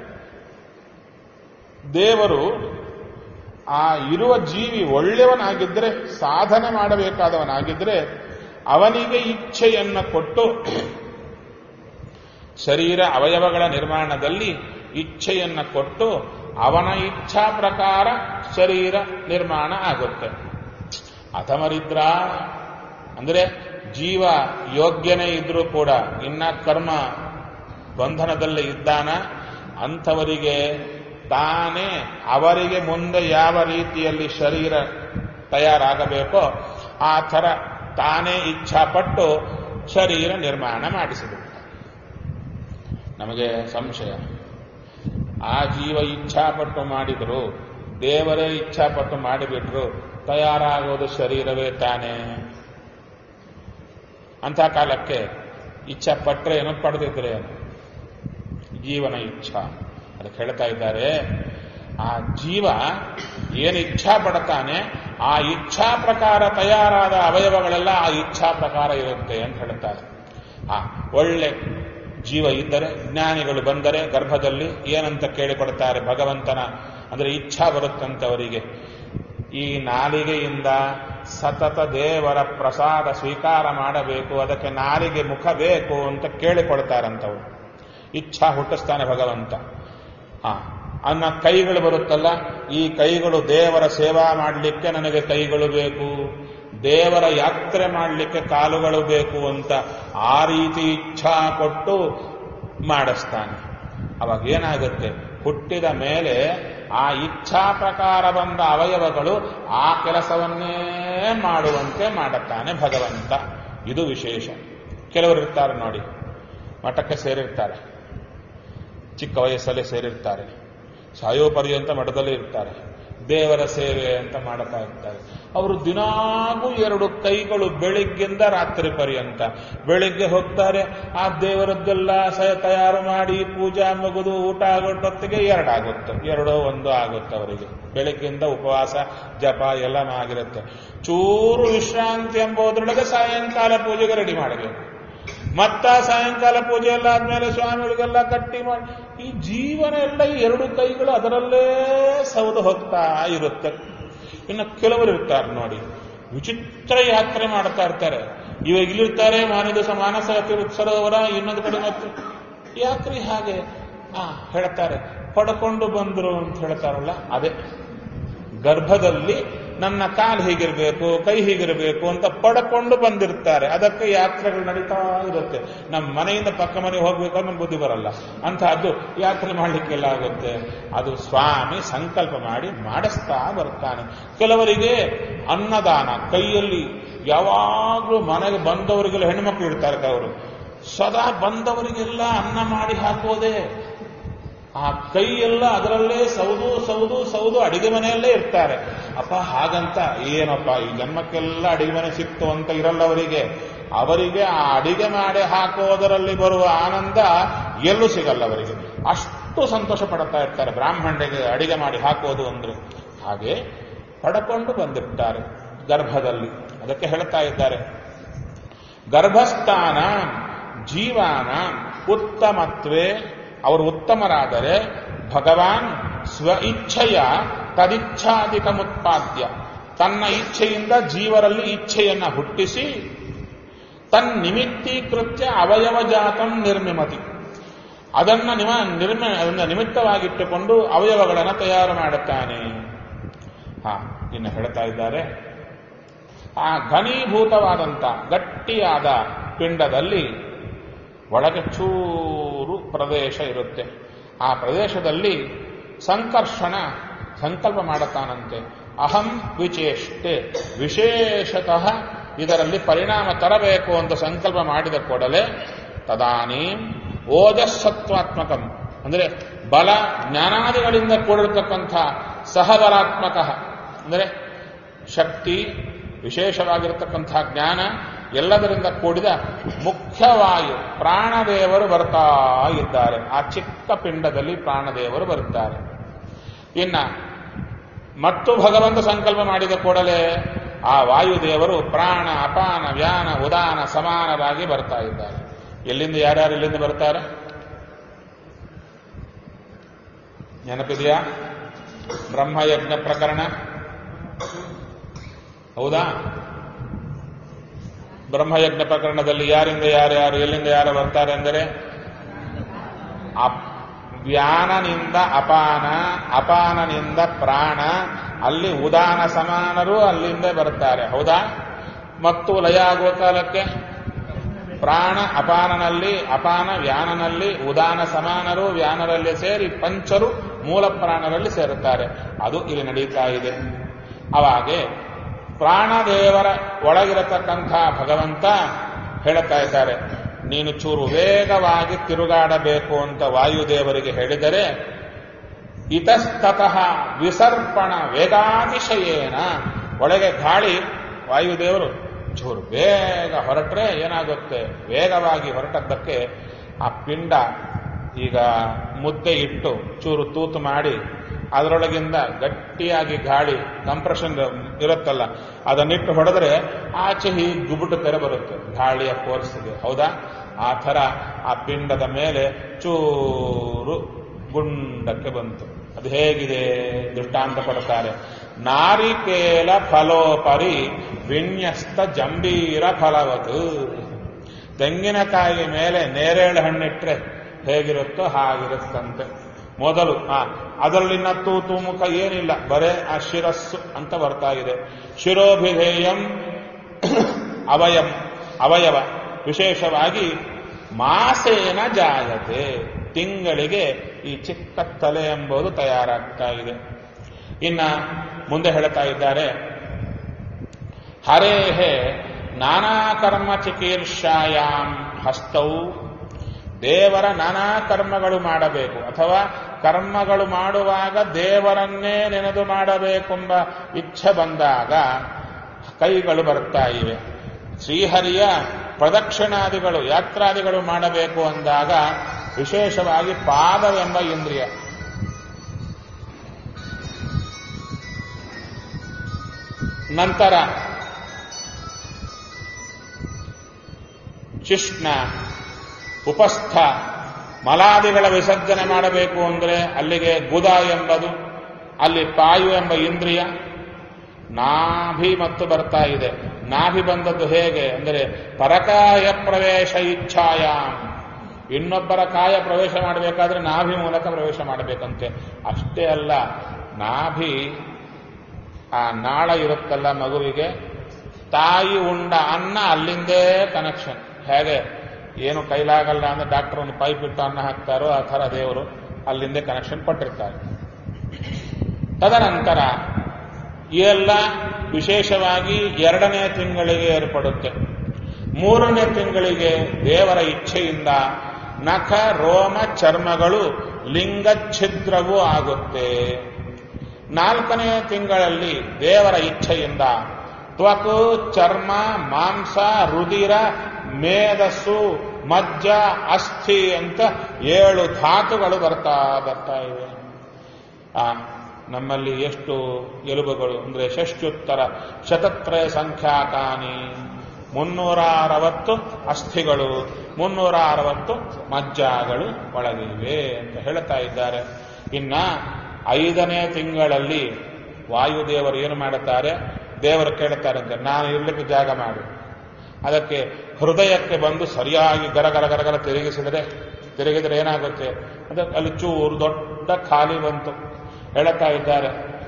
ದೇವರು ಆ ಇರುವ ಜೀವಿ ಒಳ್ಳೆಯವನಾಗಿದ್ದರೆ ಸಾಧನೆ ಮಾಡಬೇಕಾದವನಾಗಿದ್ದರೆ ಅವನಿಗೆ ಇಚ್ಛೆಯನ್ನ ಕೊಟ್ಟು ಶರೀರ ಅವಯವಗಳ ನಿರ್ಮಾಣದಲ್ಲಿ ಇಚ್ಛೆಯನ್ನ ಕೊಟ್ಟು ಅವನ ಇಚ್ಛಾ ಪ್ರಕಾರ ಶರೀರ ನಿರ್ಮಾಣ ಆಗುತ್ತೆ ಅಥಮರಿದ್ರ ಅಂದ್ರೆ ಜೀವ ಯೋಗ್ಯನೇ ಇದ್ರೂ ಕೂಡ ಇನ್ನ ಕರ್ಮ ಬಂಧನದಲ್ಲಿ ಇದ್ದಾನ ಅಂಥವರಿಗೆ ತಾನೇ ಅವರಿಗೆ ಮುಂದೆ ಯಾವ ರೀತಿಯಲ್ಲಿ ಶರೀರ ತಯಾರಾಗಬೇಕೋ ಆ ಥರ ತಾನೇ ಇಚ್ಛಾಪಟ್ಟು ಶರೀರ ನಿರ್ಮಾಣ ಮಾಡಿಸಿಬಿಡ್ತಾನೆ ನಮಗೆ ಸಂಶಯ ಆ ಜೀವ ಇಚ್ಛಾಪಟ್ಟು ಮಾಡಿದ್ರು ದೇವರೇ ಇಚ್ಛಾಪಟ್ಟು ಮಾಡಿಬಿಟ್ರು ತಯಾರಾಗೋದು ಶರೀರವೇ ತಾನೇ ಅಂಥ ಕಾಲಕ್ಕೆ ಇಚ್ಛಾ ಪಟ್ರೆ ಏನೋ ಪಡೆದಿದ್ರೆ ಏನು ಜೀವನ ಇಚ್ಛಾ ಅದಕ್ಕೆ ಹೇಳ್ತಾ ಇದ್ದಾರೆ ಆ ಜೀವ ಏನು ಇಚ್ಛಾ ಪಡ್ತಾನೆ ಆ ಇಚ್ಛಾ ಪ್ರಕಾರ ತಯಾರಾದ ಅವಯವಗಳೆಲ್ಲ ಆ ಇಚ್ಛಾ ಪ್ರಕಾರ ಇರುತ್ತೆ ಅಂತ ಹೇಳ್ತಾರೆ ಆ ಒಳ್ಳೆ ಜೀವ ಇದ್ದರೆ ಜ್ಞಾನಿಗಳು ಬಂದರೆ ಗರ್ಭದಲ್ಲಿ ಏನಂತ ಕೇಳಿಕೊಡ್ತಾರೆ ಭಗವಂತನ ಅಂದ್ರೆ ಇಚ್ಛಾ ಬರುತ್ತಂತೆ ಅವರಿಗೆ ಈ ನಾಲಿಗೆಯಿಂದ ಸತತ ದೇವರ ಪ್ರಸಾದ ಸ್ವೀಕಾರ ಮಾಡಬೇಕು ಅದಕ್ಕೆ ನಾಲಿಗೆ ಮುಖ ಬೇಕು ಅಂತ ಕೇಳಿಕೊಡ್ತಾರಂತವ್ರು ಇಚ್ಛಾ ಹುಟ್ಟಿಸ್ತಾನೆ ಭಗವಂತ ಹಾ ಅನ್ನ ಕೈಗಳು ಬರುತ್ತಲ್ಲ ಈ ಕೈಗಳು ದೇವರ ಸೇವಾ ಮಾಡಲಿಕ್ಕೆ ನನಗೆ ಕೈಗಳು ಬೇಕು ದೇವರ ಯಾತ್ರೆ ಮಾಡಲಿಕ್ಕೆ ಕಾಲುಗಳು ಬೇಕು ಅಂತ ಆ ರೀತಿ ಇಚ್ಛಾ ಕೊಟ್ಟು ಮಾಡಿಸ್ತಾನೆ ಅವಾಗ ಏನಾಗುತ್ತೆ ಹುಟ್ಟಿದ ಮೇಲೆ ಆ ಇಚ್ಛಾ ಪ್ರಕಾರ ಬಂದ ಅವಯವಗಳು ಆ ಕೆಲಸವನ್ನೇ ಮಾಡುವಂತೆ ಮಾಡುತ್ತಾನೆ ಭಗವಂತ ಇದು ವಿಶೇಷ ಕೆಲವರು ಇರ್ತಾರೆ ನೋಡಿ ಮಠಕ್ಕೆ ಸೇರಿರ್ತಾರೆ ಚಿಕ್ಕ ವಯಸ್ಸಲ್ಲಿ ಸೇರಿರ್ತಾರೆ ಸಾಯೋ ಪರ್ಯಂತ ಮಠದಲ್ಲಿ ಇರ್ತಾರೆ ದೇವರ ಸೇವೆ ಅಂತ ಮಾಡ್ತಾ ಇರ್ತಾರೆ ಅವರು ದಿನಾಗೂ ಎರಡು ಕೈಗಳು ಬೆಳಿಗ್ಗೆಯಿಂದ ರಾತ್ರಿ ಪರ್ಯಂತ ಬೆಳಿಗ್ಗೆ ಹೋಗ್ತಾರೆ ಆ ದೇವರದ್ದೆಲ್ಲ ಸ ತಯಾರು ಮಾಡಿ ಪೂಜಾ ಮುಗಿದು ಊಟ ಆಗೋಟೊತ್ತಿಗೆ ಎರಡಾಗುತ್ತೆ ಎರಡೋ ಒಂದು ಆಗುತ್ತೆ ಅವರಿಗೆ ಬೆಳಿಗ್ಗೆಯಿಂದ ಉಪವಾಸ ಜಪ ಎಲ್ಲ ಆಗಿರುತ್ತೆ ಚೂರು ವಿಶ್ರಾಂತಿ ಎಂಬುದರೊಳಗೆ ಸಾಯಂಕಾಲ ಪೂಜೆಗೆ ರೆಡಿ ಮಾಡಬೇಕು ಮತ್ತ ಸಾಯಂಕಾಲ ಪೂಜೆ ಎಲ್ಲ ಆದ್ಮೇಲೆ ಸ್ವಾಮಿಗಳಿಗೆಲ್ಲ ಕಟ್ಟಿ ಮಾಡಿ ಈ ಜೀವನ ಎಲ್ಲ ಈ ಎರಡು ಕೈಗಳು ಅದರಲ್ಲೇ ಸೌದು ಹೋಗ್ತಾ ಇರುತ್ತೆ ಇನ್ನು ಕೆಲವರು ಇರ್ತಾರೆ ನೋಡಿ ವಿಚಿತ್ರ ಯಾತ್ರೆ ಮಾಡ್ತಾ ಇರ್ತಾರೆ ಇವಾಗ ಇಲ್ಲಿರ್ತಾರೆ ಮಾನವ ದಿವಸ ಮಾನಸ ಸರೋವರ ಇನ್ನೊಂದು ಕಡೆ ಮತ್ತೆ ಯಾಕ್ರಿ ಹಾಗೆ ಆ ಹೇಳ್ತಾರೆ ಪಡ್ಕೊಂಡು ಬಂದ್ರು ಅಂತ ಹೇಳ್ತಾರಲ್ಲ ಅದೇ ಗರ್ಭದಲ್ಲಿ ನನ್ನ ಕಾಲು ಹೀಗಿರಬೇಕು ಕೈ ಹೀಗಿರಬೇಕು ಅಂತ ಪಡ್ಕೊಂಡು ಬಂದಿರ್ತಾರೆ ಅದಕ್ಕೆ ಯಾತ್ರೆಗಳು ನಡೀತಾ ಇರುತ್ತೆ ನಮ್ಮ ಮನೆಯಿಂದ ಪಕ್ಕ ಮನೆಗೆ ಹೋಗ್ಬೇಕಾದ್ರೆ ನಮ್ಮ ಬುದ್ಧಿ ಬರಲ್ಲ ಅಂತಹದ್ದು ಯಾತ್ರೆ ಮಾಡಲಿಕ್ಕೆಲ್ಲ ಆಗುತ್ತೆ ಅದು ಸ್ವಾಮಿ ಸಂಕಲ್ಪ ಮಾಡಿ ಮಾಡಿಸ್ತಾ ಬರ್ತಾನೆ ಕೆಲವರಿಗೆ ಅನ್ನದಾನ ಕೈಯಲ್ಲಿ ಯಾವಾಗಲೂ ಮನೆಗೆ ಬಂದವರಿಗೆಲ್ಲ ಹೆಣ್ಮಕ್ಳು ಇರ್ತಾರೆ ಅವರು ಸದಾ ಬಂದವರಿಗೆಲ್ಲ ಅನ್ನ ಮಾಡಿ ಹಾಕೋದೇ ಆ ಕೈಯೆಲ್ಲ ಅದರಲ್ಲೇ ಸೌದು ಸೌದು ಸೌದು ಅಡಿಗೆ ಮನೆಯಲ್ಲೇ ಇರ್ತಾರೆ ಅಪ್ಪ ಹಾಗಂತ ಏನಪ್ಪ ಈ ಜನ್ಮಕ್ಕೆಲ್ಲ ಅಡಿಗೆ ಮನೆ ಸಿಕ್ತು ಅಂತ ಇರಲ್ಲ ಅವರಿಗೆ ಅವರಿಗೆ ಆ ಅಡಿಗೆ ಮಾಡಿ ಹಾಕೋದರಲ್ಲಿ ಬರುವ ಆನಂದ ಎಲ್ಲೂ ಸಿಗಲ್ಲ ಅವರಿಗೆ ಅಷ್ಟು ಸಂತೋಷ ಪಡ್ತಾ ಇರ್ತಾರೆ ಬ್ರಾಹ್ಮಣರಿಗೆ ಅಡಿಗೆ ಮಾಡಿ ಹಾಕೋದು ಅಂದ್ರೆ ಹಾಗೆ ಪಡ್ಕೊಂಡು ಬಂದಿರ್ತಾರೆ ಗರ್ಭದಲ್ಲಿ ಅದಕ್ಕೆ ಹೇಳ್ತಾ ಇದ್ದಾರೆ ಗರ್ಭಸ್ಥಾನ ಜೀವಾನ ಉತ್ತಮತ್ವೇ ಅವರು ಉತ್ತಮರಾದರೆ ಭಗವಾನ್ ಸ್ವ ಇಚ್ಛೆಯ ತದಿಚ್ಛಾಧಿಕಮುತ್ಪಾದ್ಯ ತನ್ನ ಇಚ್ಛೆಯಿಂದ ಜೀವರಲ್ಲಿ ಇಚ್ಛೆಯನ್ನ ಹುಟ್ಟಿಸಿ ತನ್ನಿಮಿತ್ತೀಕೃತ್ಯ ಅವಯವ ಜಾತಂ ನಿರ್ಮಿಮತಿ ಅದನ್ನ ನಿಮ ನಿರ್ಮ ಅದನ್ನ ನಿಮಿತ್ತವಾಗಿಟ್ಟುಕೊಂಡು ಅವಯವಗಳನ್ನು ತಯಾರು ಮಾಡುತ್ತಾನೆ ಹಾ ಇನ್ನು ಹೇಳ್ತಾ ಇದ್ದಾರೆ ಆ ಘನೀಭೂತವಾದಂಥ ಗಟ್ಟಿಯಾದ ಪಿಂಡದಲ್ಲಿ ಒಳಗೆ ಚೂರು ಪ್ರದೇಶ ಇರುತ್ತೆ ಆ ಪ್ರದೇಶದಲ್ಲಿ ಸಂಕರ್ಷಣ ಸಂಕಲ್ಪ ಮಾಡುತ್ತಾನಂತೆ ಅಹಂ ವಿಚೇಷ್ಟೆ ವಿಶೇಷತಃ ಇದರಲ್ಲಿ ಪರಿಣಾಮ ತರಬೇಕು ಅಂತ ಸಂಕಲ್ಪ ಮಾಡಿದ ಕೂಡಲೇ ತದಾನೀ ಓಜಸ್ಸತ್ವಾತ್ಮಕಂ ಅಂದರೆ ಬಲ ಜ್ಞಾನಾದಿಗಳಿಂದ ಕೂಡಿರತಕ್ಕಂಥ ಸಹಬಲಾತ್ಮಕ ಅಂದರೆ ಶಕ್ತಿ ವಿಶೇಷವಾಗಿರತಕ್ಕಂಥ ಜ್ಞಾನ ಎಲ್ಲದರಿಂದ ಕೂಡಿದ ಮುಖ್ಯವಾಯು ಪ್ರಾಣದೇವರು ಬರ್ತಾ ಇದ್ದಾರೆ ಆ ಚಿಕ್ಕ ಪಿಂಡದಲ್ಲಿ ಪ್ರಾಣದೇವರು ಬರುತ್ತಾರೆ ಇನ್ನ ಮತ್ತು ಭಗವಂತ ಸಂಕಲ್ಪ ಮಾಡಿದ ಕೂಡಲೇ ಆ ವಾಯುದೇವರು ಪ್ರಾಣ ಅಪಾನ ವ್ಯಾನ ಉದಾನ ಸಮಾನರಾಗಿ ಬರ್ತಾ ಇದ್ದಾರೆ ಎಲ್ಲಿಂದ ಯಾರ್ಯಾರು ಎಲ್ಲಿಂದ ಬರ್ತಾರೆ ನೆನಪಿದೆಯಾ ಬ್ರಹ್ಮಯಜ್ಞ ಪ್ರಕರಣ ಹೌದಾ ಬ್ರಹ್ಮಯಜ್ಞ ಪ್ರಕರಣದಲ್ಲಿ ಯಾರಿಂದ ಯಾರ್ಯಾರು ಎಲ್ಲಿಂದ ಯಾರು ಬರ್ತಾರೆ ಅಂದರೆ ಆ ವ್ಯಾನನಿಂದ ಅಪಾನ ಅಪಾನನಿಂದ ಪ್ರಾಣ ಅಲ್ಲಿ ಉದಾನ ಸಮಾನರು ಅಲ್ಲಿಂದ ಬರ್ತಾರೆ ಹೌದಾ ಮತ್ತು ಲಯ ಆಗುವ ಕಾಲಕ್ಕೆ ಪ್ರಾಣ ಅಪಾನನಲ್ಲಿ ಅಪಾನ ವ್ಯಾನನಲ್ಲಿ ಉದಾನ ಸಮಾನರು ವ್ಯಾನರಲ್ಲಿ ಸೇರಿ ಪಂಚರು ಮೂಲ ಪ್ರಾಣರಲ್ಲಿ ಸೇರುತ್ತಾರೆ ಅದು ಇಲ್ಲಿ ನಡೀತಾ ಇದೆ ಅವಾಗೆ ಪ್ರಾಣದೇವರ ಒಳಗಿರತಕ್ಕಂಥ ಭಗವಂತ ಹೇಳುತ್ತಾ ಇದ್ದಾರೆ ನೀನು ಚೂರು ವೇಗವಾಗಿ ತಿರುಗಾಡಬೇಕು ಅಂತ ವಾಯುದೇವರಿಗೆ ಹೇಳಿದರೆ ಇತಸ್ತತಃ ವಿಸರ್ಪಣ ವೇಗಾತಿಶಯೇನ ಒಳಗೆ ಗಾಳಿ ವಾಯುದೇವರು ಚೂರು ಬೇಗ ಹೊರಟ್ರೆ ಏನಾಗುತ್ತೆ ವೇಗವಾಗಿ ಹೊರಟದ್ದಕ್ಕೆ ಆ ಪಿಂಡ ಈಗ ಮುದ್ದೆ ಇಟ್ಟು ಚೂರು ತೂತು ಮಾಡಿ ಅದರೊಳಗಿಂದ ಗಟ್ಟಿಯಾಗಿ ಗಾಳಿ ಕಂಪ್ರೆಷನ್ ಇರುತ್ತಲ್ಲ ಅದನ್ನಿಟ್ಟು ಹೊಡೆದ್ರೆ ಆಚೆ ಹೀಗೆ ಗುಬುಟು ತೆರೆ ಬರುತ್ತೆ ಗಾಳಿಯ ಫೋರ್ಸ್ಗೆ ಹೌದಾ ಆ ಥರ ಆ ಪಿಂಡದ ಮೇಲೆ ಚೂರು ಗುಂಡಕ್ಕೆ ಬಂತು ಅದು ಹೇಗಿದೆ ದೃಷ್ಟಾಂತ ಕೊಡ್ತಾರೆ ನಾರಿಕೇಲ ಫಲೋಪರಿ ವಿನ್ಯಸ್ತ ಜಂಬೀರ ಫಲವತು ತೆಂಗಿನಕಾಯಿ ಮೇಲೆ ನೇರೇಳು ಹಣ್ಣಿಟ್ರೆ ಹೇಗಿರುತ್ತೋ ಹಾಗಿರುತ್ತಂತೆ ಮೊದಲು ಆ ಅದರಲ್ಲಿನ ತೂತು ಮುಖ ಏನಿಲ್ಲ ಬರೇ ಆ ಶಿರಸ್ಸು ಅಂತ ಬರ್ತಾ ಇದೆ ಶಿರೋಭಿಧೇಯಂ ಅವಯಂ ಅವಯವ ವಿಶೇಷವಾಗಿ ಮಾಸೇನ ಜಾಯತೆ ತಿಂಗಳಿಗೆ ಈ ಚಿಕ್ಕ ತಲೆ ಎಂಬುದು ತಯಾರಾಗ್ತಾ ಇದೆ ಇನ್ನ ಮುಂದೆ ಹೇಳ್ತಾ ಇದ್ದಾರೆ ಹರೇಹೇ ನಾನಾ ಕರ್ಮ ಚಿಕೀರ್ಷಾಯಾಂ ಹಸ್ತೌ ದೇವರ ನಾನಾ ಕರ್ಮಗಳು ಮಾಡಬೇಕು ಅಥವಾ ಕರ್ಮಗಳು ಮಾಡುವಾಗ ದೇವರನ್ನೇ ನೆನೆದು ಮಾಡಬೇಕೆಂಬ ಇಚ್ಛೆ ಬಂದಾಗ ಕೈಗಳು ಬರ್ತಾ ಇವೆ ಶ್ರೀಹರಿಯ ಪ್ರದಕ್ಷಿಣಾದಿಗಳು ಯಾತ್ರಾದಿಗಳು ಮಾಡಬೇಕು ಅಂದಾಗ ವಿಶೇಷವಾಗಿ ಪಾದವೆಂಬ ಇಂದ್ರಿಯ ನಂತರ ಶಿಷ್ಣ ಉಪಸ್ಥ ಮಲಾದಿಗಳ ವಿಸರ್ಜನೆ ಮಾಡಬೇಕು ಅಂದರೆ ಅಲ್ಲಿಗೆ ಗುದ ಎಂಬುದು ಅಲ್ಲಿ ಪಾಯು ಎಂಬ ಇಂದ್ರಿಯ ನಾಭಿ ಮತ್ತು ಬರ್ತಾ ಇದೆ ನಾಭಿ ಬಂದದ್ದು ಹೇಗೆ ಅಂದರೆ ಪರಕಾಯ ಪ್ರವೇಶ ಇಚ್ಛಾಯಾಮ್ ಇನ್ನೊಬ್ಬರ ಕಾಯ ಪ್ರವೇಶ ಮಾಡಬೇಕಾದ್ರೆ ನಾಭಿ ಮೂಲಕ ಪ್ರವೇಶ ಮಾಡಬೇಕಂತೆ ಅಷ್ಟೇ ಅಲ್ಲ ನಾಭಿ ಆ ನಾಳ ಇರುತ್ತಲ್ಲ ಮಗುವಿಗೆ ತಾಯಿ ಉಂಡ ಅನ್ನ ಅಲ್ಲಿಂದೇ ಕನೆಕ್ಷನ್ ಹೇಗೆ ಏನು ಕೈಲಾಗಲ್ಲ ಅಂದ್ರೆ ಡಾಕ್ಟರ್ ಒಂದು ಪೈಪ್ ಇಟ್ಟು ಅನ್ನ ಹಾಕ್ತಾರೋ ಆ ಥರ ದೇವರು ಅಲ್ಲಿಂದೇ ಕನೆಕ್ಷನ್ ಕೊಟ್ಟಿರ್ತಾರೆ ತದನಂತರ ಈ ಎಲ್ಲ ವಿಶೇಷವಾಗಿ ಎರಡನೇ ತಿಂಗಳಿಗೆ ಏರ್ಪಡುತ್ತೆ ಮೂರನೇ ತಿಂಗಳಿಗೆ ದೇವರ ಇಚ್ಛೆಯಿಂದ ನಖ ರೋಮ ಚರ್ಮಗಳು ಲಿಂಗಛಿದ್ರವೂ ಆಗುತ್ತೆ ನಾಲ್ಕನೇ ತಿಂಗಳಲ್ಲಿ ದೇವರ ಇಚ್ಛೆಯಿಂದ ತ್ವಕು ಚರ್ಮ ಮಾಂಸ ರುದಿರ ಮೇಧಸ್ಸು ಮಜ್ಜ ಅಸ್ಥಿ ಅಂತ ಏಳು ಧಾತುಗಳು ಬರ್ತಾ ಬರ್ತಾ ಇವೆ ಆ ನಮ್ಮಲ್ಲಿ ಎಷ್ಟು ಎಲುಬುಗಳು ಅಂದ್ರೆ ಷಷ್ಟ್ಯುತ್ತರ ಶತತ್ರಯ ಸಂಖ್ಯಾಕಾನಿ ಮುನ್ನೂರ ಅರವತ್ತು ಅಸ್ಥಿಗಳು ಮುನ್ನೂರ ಅರವತ್ತು ಮಜ್ಜಾಗಳು ಒಳಗಿವೆ ಅಂತ ಹೇಳ್ತಾ ಇದ್ದಾರೆ ಇನ್ನ ಐದನೇ ತಿಂಗಳಲ್ಲಿ ವಾಯುದೇವರು ಏನು ಮಾಡುತ್ತಾರೆ ದೇವರು ಕೇಳುತ್ತಾರಂತೆ ನಾನು ಇರ್ಲಿಕ್ಕೆ ಜಾಗ ಮಾಡು ಅದಕ್ಕೆ ಹೃದಯಕ್ಕೆ ಬಂದು ಸರಿಯಾಗಿ ಗರ ಗರ ಗರ ಗರ ತಿರುಗಿಸಿದರೆ ತಿರುಗಿದ್ರೆ ಏನಾಗುತ್ತೆ ಅದಕ್ಕೆ ಅಲ್ಲಿ ಚೂರು ದೊಡ್ಡ ಖಾಲಿ ಬಂತು ಹೇಳುತ್ತಾ ಇದ್ದಾರೆ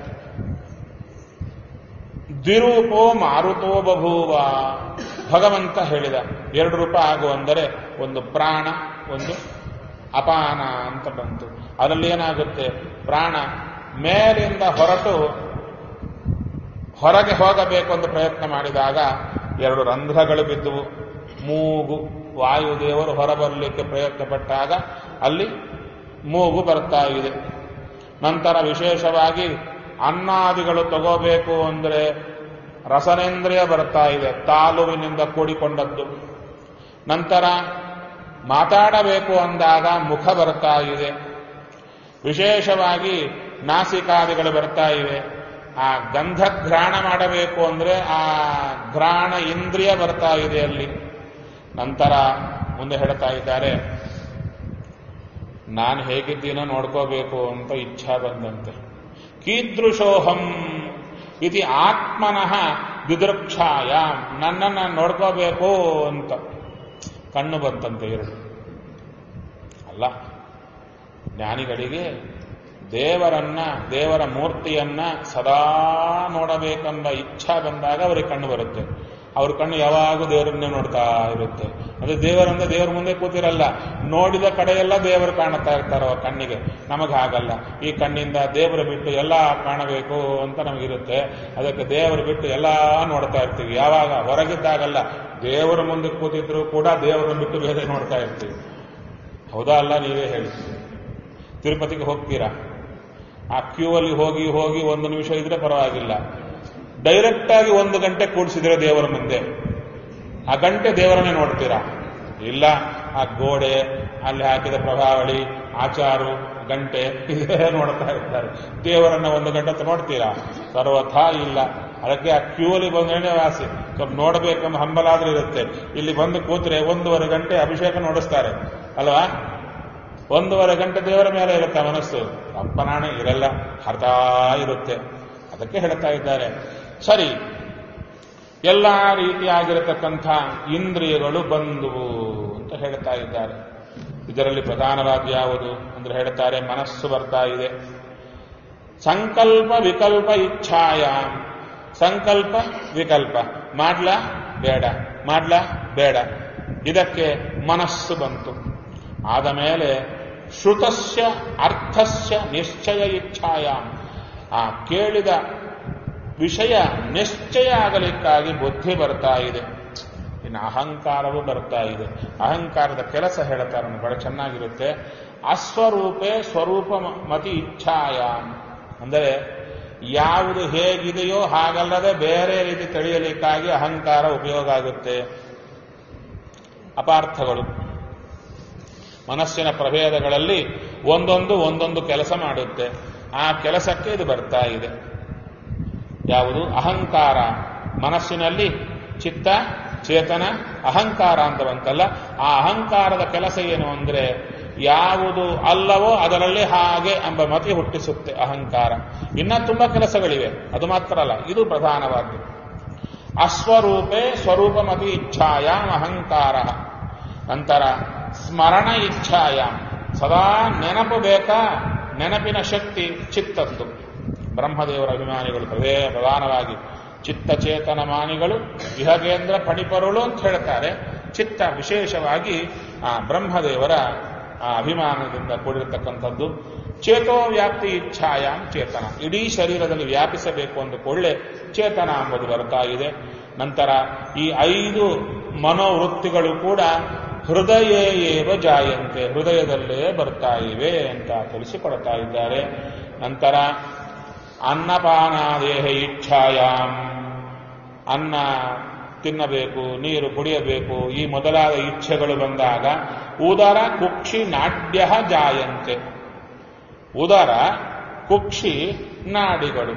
ದ್ವಿರೂಪೋ ಮಾರುತೋ ಬಭೂವ ಭಗವಂತ ಹೇಳಿದ ಎರಡು ರೂಪ ಆಗು ಅಂದರೆ ಒಂದು ಪ್ರಾಣ ಒಂದು ಅಪಾನ ಅಂತ ಬಂತು ಅದರಲ್ಲಿ ಏನಾಗುತ್ತೆ ಪ್ರಾಣ ಮೇಲಿಂದ ಹೊರಟು ಹೊರಗೆ ಹೋಗಬೇಕು ಅಂತ ಪ್ರಯತ್ನ ಮಾಡಿದಾಗ ಎರಡು ರಂಧ್ರಗಳು ಬಿದ್ದುವು ಮೂಗು ವಾಯುದೇವರು ಹೊರಬರಲಿಕ್ಕೆ ಪ್ರಯತ್ನ ಪಟ್ಟಾಗ ಅಲ್ಲಿ ಮೂಗು ಬರ್ತಾ ಇದೆ ನಂತರ ವಿಶೇಷವಾಗಿ ಅನ್ನಾದಿಗಳು ತಗೋಬೇಕು ಅಂದರೆ ರಸನೇಂದ್ರಿಯ ಬರ್ತಾ ಇದೆ ತಾಲುವಿನಿಂದ ಕೂಡಿಕೊಂಡದ್ದು ನಂತರ ಮಾತಾಡಬೇಕು ಅಂದಾಗ ಮುಖ ಬರ್ತಾ ಇದೆ ವಿಶೇಷವಾಗಿ ನಾಸಿಕಾದಿಗಳು ಬರ್ತಾ ಇವೆ ಆ ಗಂಧಘ್ರಾಣ ಮಾಡಬೇಕು ಅಂದ್ರೆ ಆ ಘ್ರಾಣ ಇಂದ್ರಿಯ ಬರ್ತಾ ಇದೆ ಅಲ್ಲಿ ನಂತರ ಮುಂದೆ ಹೇಳ್ತಾ ಇದ್ದಾರೆ ನಾನು ಹೇಗಿದ್ದೀನೋ ನೋಡ್ಕೋಬೇಕು ಅಂತ ಇಚ್ಛಾ ಬಂದಂತೆ ಕೀದೃಶೋಹಂ ಇದು ಆತ್ಮನಃ ದಿದೃಕ್ಷಾಯ ನನ್ನನ್ನು ನೋಡ್ಕೋಬೇಕು ಅಂತ ಕಣ್ಣು ಬಂತಂತೆ ಎರಡು ಅಲ್ಲ ಜ್ಞಾನಿಗಳಿಗೆ ದೇವರನ್ನ ದೇವರ ಮೂರ್ತಿಯನ್ನ ಸದಾ ನೋಡಬೇಕೆಂಬ ಇಚ್ಛಾ ಬಂದಾಗ ಅವರಿಗೆ ಕಣ್ಣು ಬರುತ್ತೆ ಅವ್ರ ಕಣ್ಣು ಯಾವಾಗೂ ದೇವರನ್ನೇ ನೋಡ್ತಾ ಇರುತ್ತೆ ಅಂದ್ರೆ ದೇವರಂದ್ರೆ ದೇವರ ಮುಂದೆ ಕೂತಿರಲ್ಲ ನೋಡಿದ ಕಡೆಯೆಲ್ಲ ದೇವರು ಕಾಣುತ್ತಾ ಇರ್ತಾರೆ ಅವ್ರ ಕಣ್ಣಿಗೆ ನಮಗೆ ಹಾಗಲ್ಲ ಈ ಕಣ್ಣಿಂದ ದೇವರು ಬಿಟ್ಟು ಎಲ್ಲ ಕಾಣಬೇಕು ಅಂತ ನಮಗಿರುತ್ತೆ ಅದಕ್ಕೆ ದೇವರು ಬಿಟ್ಟು ಎಲ್ಲ ನೋಡ್ತಾ ಇರ್ತೀವಿ ಯಾವಾಗ ಹೊರಗಿದ್ದಾಗಲ್ಲ ದೇವರ ಮುಂದೆ ಕೂತಿದ್ರು ಕೂಡ ದೇವರನ್ನು ಬಿಟ್ಟು ಬೇರೆ ನೋಡ್ತಾ ಇರ್ತೀವಿ ಹೌದಾ ಅಲ್ಲ ನೀವೇ ಹೇಳಿ ತಿರುಪತಿಗೆ ಹೋಗ್ತೀರಾ ಆ ಕ್ಯೂ ಅಲ್ಲಿ ಹೋಗಿ ಹೋಗಿ ಒಂದು ನಿಮಿಷ ಇದ್ರೆ ಪರವಾಗಿಲ್ಲ ಡೈರೆಕ್ಟ್ ಆಗಿ ಒಂದು ಗಂಟೆ ಕೂಡಿಸಿದ್ರೆ ದೇವರ ಮುಂದೆ ಆ ಗಂಟೆ ದೇವರನ್ನೇ ನೋಡ್ತೀರಾ ಇಲ್ಲ ಆ ಗೋಡೆ ಅಲ್ಲಿ ಹಾಕಿದ ಪ್ರಭಾವಳಿ ಆಚಾರು ಗಂಟೆ ಇದೇ ನೋಡ್ತಾ ಇರ್ತಾರೆ ದೇವರನ್ನ ಒಂದು ಗಂಟೆ ಹೊತ್ತು ನೋಡ್ತೀರಾ ಸರ್ವಥಾ ಇಲ್ಲ ಅದಕ್ಕೆ ಆ ಕ್ಯೂ ಅಲ್ಲಿ ಬಂದ್ರೆ ವಾಸಿ ಸ್ವಲ್ಪ ನೋಡಬೇಕೆಂಬ ಹಂಬಲಾದ್ರೂ ಇರುತ್ತೆ ಇಲ್ಲಿ ಬಂದು ಕೂತ್ರೆ ಒಂದೂವರೆ ಗಂಟೆ ಅಭಿಷೇಕ ನೋಡಿಸ್ತಾರೆ ಅಲ್ವಾ ಒಂದೂವರೆ ಗಂಟೆ ದೇವರ ಮೇಲೆ ಇರುತ್ತೆ ಮನಸ್ಸು ಅಪ್ಪನಾಣೆ ಇರಲ್ಲ ಹರ್ತಾ ಇರುತ್ತೆ ಅದಕ್ಕೆ ಹೇಳ್ತಾ ಇದ್ದಾರೆ ಸರಿ ಎಲ್ಲ ರೀತಿಯಾಗಿರತಕ್ಕಂಥ ಇಂದ್ರಿಯಗಳು ಬಂದುವು ಅಂತ ಹೇಳ್ತಾ ಇದ್ದಾರೆ ಇದರಲ್ಲಿ ಪ್ರಧಾನವಾದ ಯಾವುದು ಅಂದ್ರೆ ಹೇಳ್ತಾರೆ ಮನಸ್ಸು ಬರ್ತಾ ಇದೆ ಸಂಕಲ್ಪ ವಿಕಲ್ಪ ಇಚ್ಛಾಯ ಸಂಕಲ್ಪ ವಿಕಲ್ಪ ಮಾಡ್ಲಾ ಬೇಡ ಮಾಡ್ಲಾ ಬೇಡ ಇದಕ್ಕೆ ಮನಸ್ಸು ಬಂತು ಆದ ಮೇಲೆ ಶ್ರುತಸ್ಯ ಅರ್ಥಸ್ಯ ನಿಶ್ಚಯ ಇಚ್ಛಾಯ ಆ ಕೇಳಿದ ವಿಷಯ ನಿಶ್ಚಯ ಆಗಲಿಕ್ಕಾಗಿ ಬುದ್ಧಿ ಬರ್ತಾ ಇದೆ ಇನ್ನು ಅಹಂಕಾರವೂ ಬರ್ತಾ ಇದೆ ಅಹಂಕಾರದ ಕೆಲಸ ಹೇಳ್ತಾರೆ ಬಹಳ ಚೆನ್ನಾಗಿರುತ್ತೆ ಅಸ್ವರೂಪೇ ಸ್ವರೂಪ ಮತಿ ಇಚ್ಛಾಯ ಅಂದರೆ ಯಾವುದು ಹೇಗಿದೆಯೋ ಹಾಗಲ್ಲದೆ ಬೇರೆ ರೀತಿ ತಿಳಿಯಲಿಕ್ಕಾಗಿ ಅಹಂಕಾರ ಉಪಯೋಗ ಆಗುತ್ತೆ ಅಪಾರ್ಥಗಳು ಮನಸ್ಸಿನ ಪ್ರಭೇದಗಳಲ್ಲಿ ಒಂದೊಂದು ಒಂದೊಂದು ಕೆಲಸ ಮಾಡುತ್ತೆ ಆ ಕೆಲಸಕ್ಕೆ ಇದು ಬರ್ತಾ ಇದೆ ಯಾವುದು ಅಹಂಕಾರ ಮನಸ್ಸಿನಲ್ಲಿ ಚಿತ್ತ ಚೇತನ ಅಹಂಕಾರ ಅಂತ ಬಂತಲ್ಲ ಆ ಅಹಂಕಾರದ ಕೆಲಸ ಏನು ಅಂದ್ರೆ ಯಾವುದು ಅಲ್ಲವೋ ಅದರಲ್ಲಿ ಹಾಗೆ ಎಂಬ ಮತಿ ಹುಟ್ಟಿಸುತ್ತೆ ಅಹಂಕಾರ ಇನ್ನ ತುಂಬಾ ಕೆಲಸಗಳಿವೆ ಅದು ಮಾತ್ರ ಅಲ್ಲ ಇದು ಪ್ರಧಾನವಾದ್ದು ಅಸ್ವರೂಪೇ ಸ್ವರೂಪಮತಿ ಇಚ್ಛಾಯಾಮ್ ಅಹಂಕಾರ ನಂತರ ಸ್ಮರಣ ಇಚ್ಛಾಯಾಮ್ ಸದಾ ನೆನಪು ಬೇಕಾ ನೆನಪಿನ ಶಕ್ತಿ ಚಿತ್ತದ್ದು ಬ್ರಹ್ಮದೇವರ ಅಭಿಮಾನಿಗಳು ಪ್ರದೇ ಪ್ರಧಾನವಾಗಿ ಚಿತ್ತ ಚೇತನ ಮಾನಿಗಳು ವಿಹಗೇಂದ್ರ ಪಣಿಪರುಳು ಅಂತ ಹೇಳ್ತಾರೆ ಚಿತ್ತ ವಿಶೇಷವಾಗಿ ಆ ಬ್ರಹ್ಮದೇವರ ಆ ಅಭಿಮಾನದಿಂದ ಕೂಡಿರತಕ್ಕಂಥದ್ದು ಚೇತೋ ವ್ಯಾಪ್ತಿ ಇಚ್ಛಾಯಾಮ್ ಚೇತನ ಇಡೀ ಶರೀರದಲ್ಲಿ ವ್ಯಾಪಿಸಬೇಕು ಅಂದುಕೊಳ್ಳೆ ಚೇತನ ಎಂಬುದು ಬರ್ತಾ ಇದೆ ನಂತರ ಈ ಐದು ಮನೋವೃತ್ತಿಗಳು ಕೂಡ ಹೃದಯ ಏವ ಜಾಯಂತೆ ಹೃದಯದಲ್ಲೇ ಬರ್ತಾ ಇವೆ ಅಂತ ತಿಳಿಸಿಕೊಡ್ತಾ ಇದ್ದಾರೆ ನಂತರ ಅನ್ನಪಾನಾದೇಹ ಇಚ್ಛಾಯಾಮ್ ಅನ್ನ ತಿನ್ನಬೇಕು ನೀರು ಕುಡಿಯಬೇಕು ಈ ಮೊದಲಾದ ಇಚ್ಛೆಗಳು ಬಂದಾಗ ಉದರ ಕುಕ್ಷಿ ನಾಡ್ಯ ಜಾಯಂತೆ ಉದರ ಕುಕ್ಷಿ ನಾಡಿಗಳು